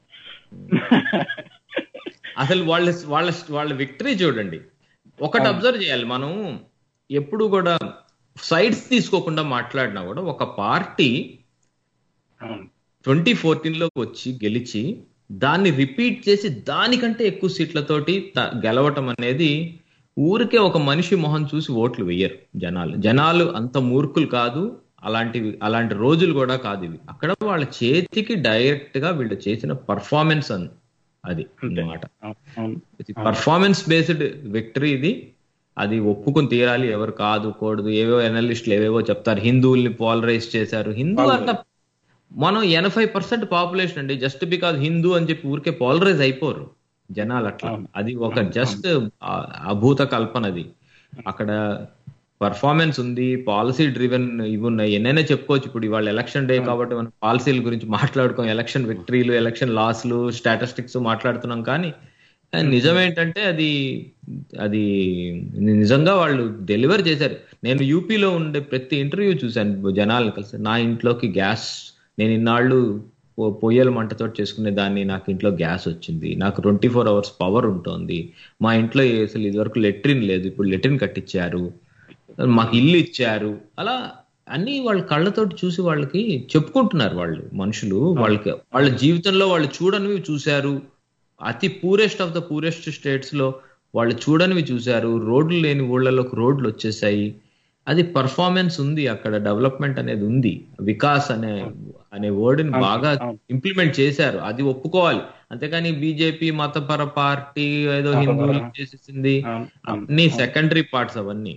అసలు వాళ్ళ వాళ్ళ వాళ్ళ విక్టరీ చూడండి ఒకటి అబ్జర్వ్ చేయాలి మనం ఎప్పుడు కూడా సైడ్స్ తీసుకోకుండా మాట్లాడినా కూడా ఒక పార్టీ ట్వంటీ ఫోర్టీన్ లోకి వచ్చి గెలిచి దాన్ని రిపీట్ చేసి దానికంటే ఎక్కువ సీట్లతోటి త- గెలవటం అనేది ఊరికే ఒక మనిషి మొహం చూసి ఓట్లు వేయరు జనాలు జనాలు అంత మూర్ఖులు కాదు అలాంటివి అలాంటి రోజులు కూడా కాదు ఇవి అక్కడ వాళ్ళ చేతికి డైరెక్ట్ గా వీళ్ళు చేసిన పర్ఫార్మెన్స్ అని అది అన్నమాట పర్ఫార్మెన్స్ బేస్డ్ విక్టరీ ఇది అది ఒప్పుకుని తీరాలి ఎవరు కాదు కూడదు ఏవో ఎనలిస్టులు ఏవేవో చెప్తారు హిందువుల్ని పోలరైజ్ చేశారు హిందూ అంత మనం ఎనభై పర్సెంట్ పాపులేషన్ అండి జస్ట్ బికాజ్ హిందూ అని చెప్పి ఊరికే పోలరైజ్ అయిపోరు జనాలు అట్లా అది ఒక జస్ట్ అభూత కల్పన అది అక్కడ పర్ఫార్మెన్స్ ఉంది పాలసీ డ్రివెన్ ఇవి ఉన్నాయి ఎన్నైనా చెప్పుకోవచ్చు ఇప్పుడు ఇవాళ ఎలక్షన్ డే కాబట్టి మనం పాలసీల గురించి మాట్లాడుకోం ఎలక్షన్ విక్టరీలు ఎలక్షన్ లాస్లు స్టాటిస్టిక్స్ మాట్లాడుతున్నాం కానీ కానీ నిజం ఏంటంటే అది అది నిజంగా వాళ్ళు డెలివర్ చేశారు నేను యూపీలో ఉండే ప్రతి ఇంటర్వ్యూ చూశాను జనాలను కలిసి నా ఇంట్లోకి గ్యాస్ నేను ఇన్నాళ్ళు పొ- పొయ్యల మంటతో చేసుకునే దాన్ని నాకు ఇంట్లో గ్యాస్ వచ్చింది నాకు ట్వంటీ ఫోర్ అవర్స్ పవర్ ఉంటుంది మా ఇంట్లో అసలు ఇదివరకు లెట్రిన్ లేదు ఇప్పుడు లెట్రిన్ కట్టించారు మాకు ఇల్లు ఇచ్చారు అలా అన్ని వాళ్ళ కళ్ళతోటి చూసి వాళ్ళకి చెప్పుకుంటున్నారు వాళ్ళు మనుషులు వాళ్ళకి వాళ్ళ జీవితంలో వాళ్ళు చూడనివి చూశారు అతి poorest of the poorest states లో వాళ్ళు చూడనివి చూశారు రోడ్లు లేని ఊళ్ళలోకి రోడ్లు వచ్చేసాయి అది పర్ఫార్మెన్స్ ఉంది అక్కడ డెవలప్మెంట్ అనేది ఉంది వికాస్ అనే అనే వర్డ్ ని బాగా ఇంప్లిమెంట్ చేశారు అది ఒప్పుకోవాలి అంతేకాని బీజేపీ మతపర పార్టీ ఏదో హిందువులు చేసేసింది అన్ని సెకండరీ పార్ట్స్ అవన్నీ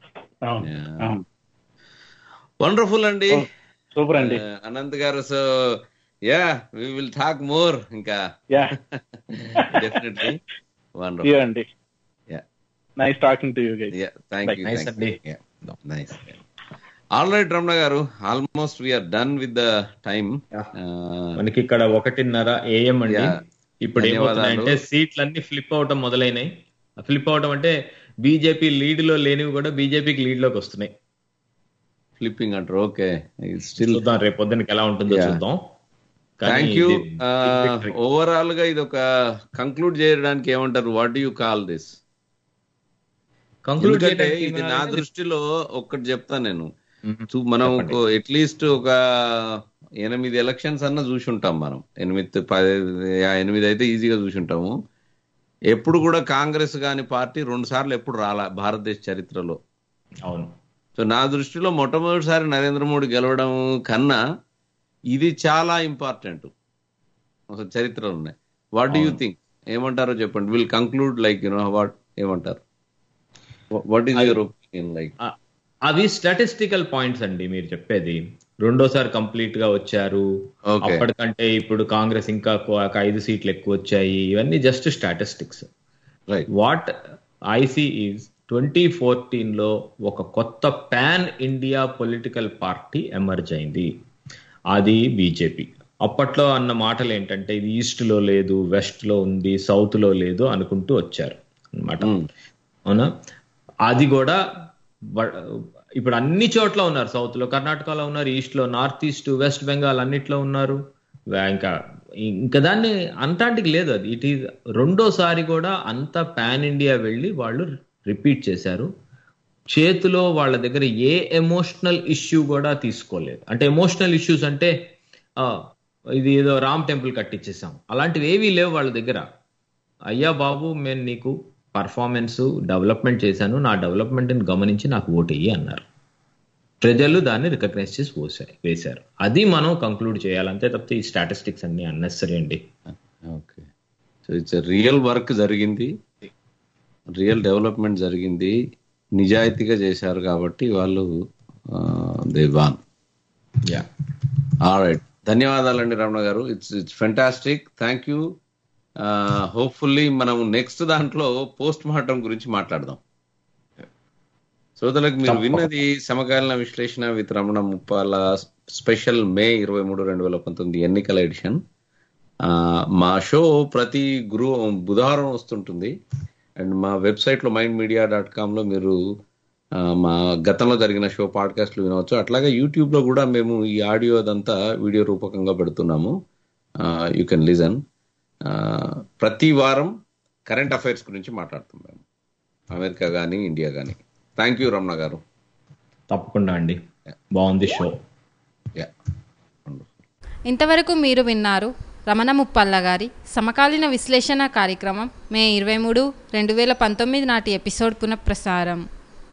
వండర్ఫుల్ అండి
సూపర్ అండి
Uh, Anant garu so yeah we will talk more ఇంకా
యా
డెఫినెట్లీ
యూ
వండర్ఫుల్
అండి
Yeah.
Nice talking to you guys
yeah thank you
Nice అండి.
Nice all right Ramana garu almost we are done with the time
మనకి ఇక్కడ ఒకటిన్నర AM అండి
Yeah.
ఇప్పుడు
ధన్యవాదాలు.
ఏమవుతున్నాయంటే సీట్లు అన్ని ఫ్లిప్ అవటం మొదలైనాయి ఫ్లిప్ అవటం అంటే బీజేపీ లీడ్ లో లేనివి కూడా బీజేపీకి లీడ్ లోకి వస్తున్నాయి
ఫ్లిప్పింగ్ అంటారు ఓకే స్టిల్
చూద్దాం రేపు పొద్దునకి ఎలా ఉంటుందో
Yeah.
చూద్దాం కానీ
థ్యాంక్ యూ
ఇది big victory.
ఓవరాల్ గా ఇది ఒక కంక్లూడ్ చేయడానికి ఏమంటారు what you call this
Conclude
ఎందుకంటే
చేయడానికి
ఇది
ఏమైనా
నా
అంటే-
దృష్టిలో ఒక్కటి చెప్తాను నేను
మ్మ్.
చూ- మనం
చెప్పండి.
అట్లీస్ట్ ఒక ఎనిమిది ఎలక్షన్స్ అన్న చూసి ఉంటాం మనం ఎనిమిది పది యా, ఎనిమిది అయితే ఈజీగా చూసి ఉంటాము ఎప్పుడు కూడా కాంగ్రెస్ కాని పార్టీ రెండు సార్లు ఎప్పుడు రాలా భారతదేశ చరిత్రలో
అవును
సో నా దృష్టిలో మొట్టమొదటిసారి నరేంద్ర మోడీ గెలవడం కన్నా ఇది చాలా ఇంపార్టెంట్ అసలు చరిత్రలో ఉన్నాయి వాట్ డూ యూ థింక్ ఏమంటారో చెప్పండి will conclude like you know what ఏమంటారు what is your opinion like
ఆ- అవి స్టాటిస్టికల్ పాయింట్స్ అండి మీరు చెప్పేది రెండోసారి కంప్లీట్ గా వచ్చారు
Okay.
అప్పటికంటే ఇప్పుడు కాంగ్రెస్ ఇంకా కొ- ఒక ఐదు సీట్లు ఎక్కువ వచ్చాయి ఇవన్నీ just statistics
right
what I see is twenty fourteen లో ఒక కొత్త pan India political party emerge అయింది అది బీజేపీ అప్పట్లో అన్న మాటలు ఏంటంటే ఇది ఈస్ట్ లో లేదు వెస్ట్ లో ఉంది సౌత్ లో లేదు అనుకుంటూ వచ్చారు అన్నమాట అవునా అది కూడా బ- ఇప్పుడు అన్ని చోట్ల ఉన్నారు సౌత్ లో కర్ణాటకలో ఉన్నారు ఈస్ట్ లో నార్త్ ఈస్ట్ వెస్ట్ బెంగాల్ అన్నిట్లో ఉన్నారు వా- ఇంకా ఇంకా దాన్ని అంటాంటికి లేదు అది ఇట్ ఈజ్ రెండోసారి కూడా అంత పాన్ ఇండియా వెళ్ళి వాళ్ళు రిపీట్ చేశారు చేతిలో వాళ్ళ దగ్గర ఏ ఎమోషనల్ ఇష్యూ కూడా తీసుకోలేదు అంటే ఎమోషనల్ ఇష్యూస్ అంటే ఆ, ఇది ఏదో రామ్ టెంపుల్ కట్టించేసాం అలాంటివి ఏవీ లేవు వాళ్ళ దగ్గర అయ్యా బాబు నేను నీకు పర్ఫార్మెన్స్ డెవలప్మెంట్ చేశాను నా డెవలప్మెంట్ని గమనించి నాకు ఓటెయ్యి అన్నారు ప్రజలు దాన్ని రికగ్నైజ్ చేసి పోసారు వేశారు అది మనం కంక్లూడ్ చేయాలి అంతే తప్పితే ఈ స్టాటిస్టిక్స్ అన్ని అన్నెసరీ అండి
okay so it's real work జరిగింది రియల్ డెవలప్మెంట్ జరిగింది నిజాయితీగా చేశారు కాబట్టి వాళ్ళు దే వాన్
యా
రైట్ ధన్యవాదాలండి Ramana garu it's it's fantastic thank you hopefully మనం నెక్స్ట్ దాంట్లో పోస్ట్ మార్టం గురించి మాట్లాడదాం శ్రోతలకు మీరు విన్నది సమకాలీన విశ్లేషణ with Ramana Muppala special May ఇరవై మూడు రెండు వేల పంతొమ్మిది ఎన్నికల ఎడిషన్ ఆ, మా షో ప్రతి గురు బుధవారం వస్తుంటుంది అండ్ మా వెబ్సైట్ లో మైండ్ మీడియా డాట్ కామ్ లో మీరు ఆ, మా గతంలో జరిగిన షో పాడ్కాస్ట్లు వినవచ్చు అట్లాగే యూట్యూబ్ లో కూడా మేము ఈ ఆడియో అదంతా వీడియో రూపకంగా పెడుతున్నాము యూ కెన్ లిజన్ ప్రతి వారం కరెంట్ అఫైర్స్ గురించి మాట్లాడుతాం మేము అమెరికా కానీ ఇండియా కానీ థ్యాంక్ యూ రమణ గారు
తప్పకుండా అండి బాగుంది షో
యా
ఇంతవరకు మీరు విన్నారు రమణ ముప్పల్ల గారి సమకాలీన విశ్లేషణ కార్యక్రమం మే ఇరవై మూడు రెండు వేల పంతొమ్మిది నాటి ఎపిసోడ్ పునఃప్రసారం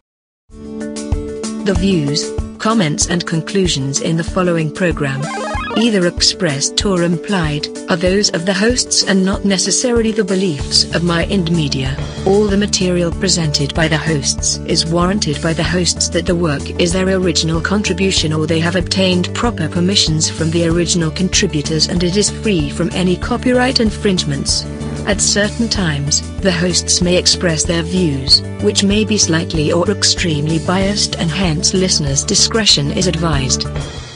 The views, comments, and conclusions in the following program, either expressed or implied, are those of the hosts and not necessarily the beliefs of My Ind Media. All the material presented by the hosts is warranted by the hosts that the work is their original contribution or they have obtained proper permissions from the original contributors and it is free from any copyright infringements. At certain times, the hosts may express their views, which may be slightly or extremely biased, and hence listeners' discretion is advised.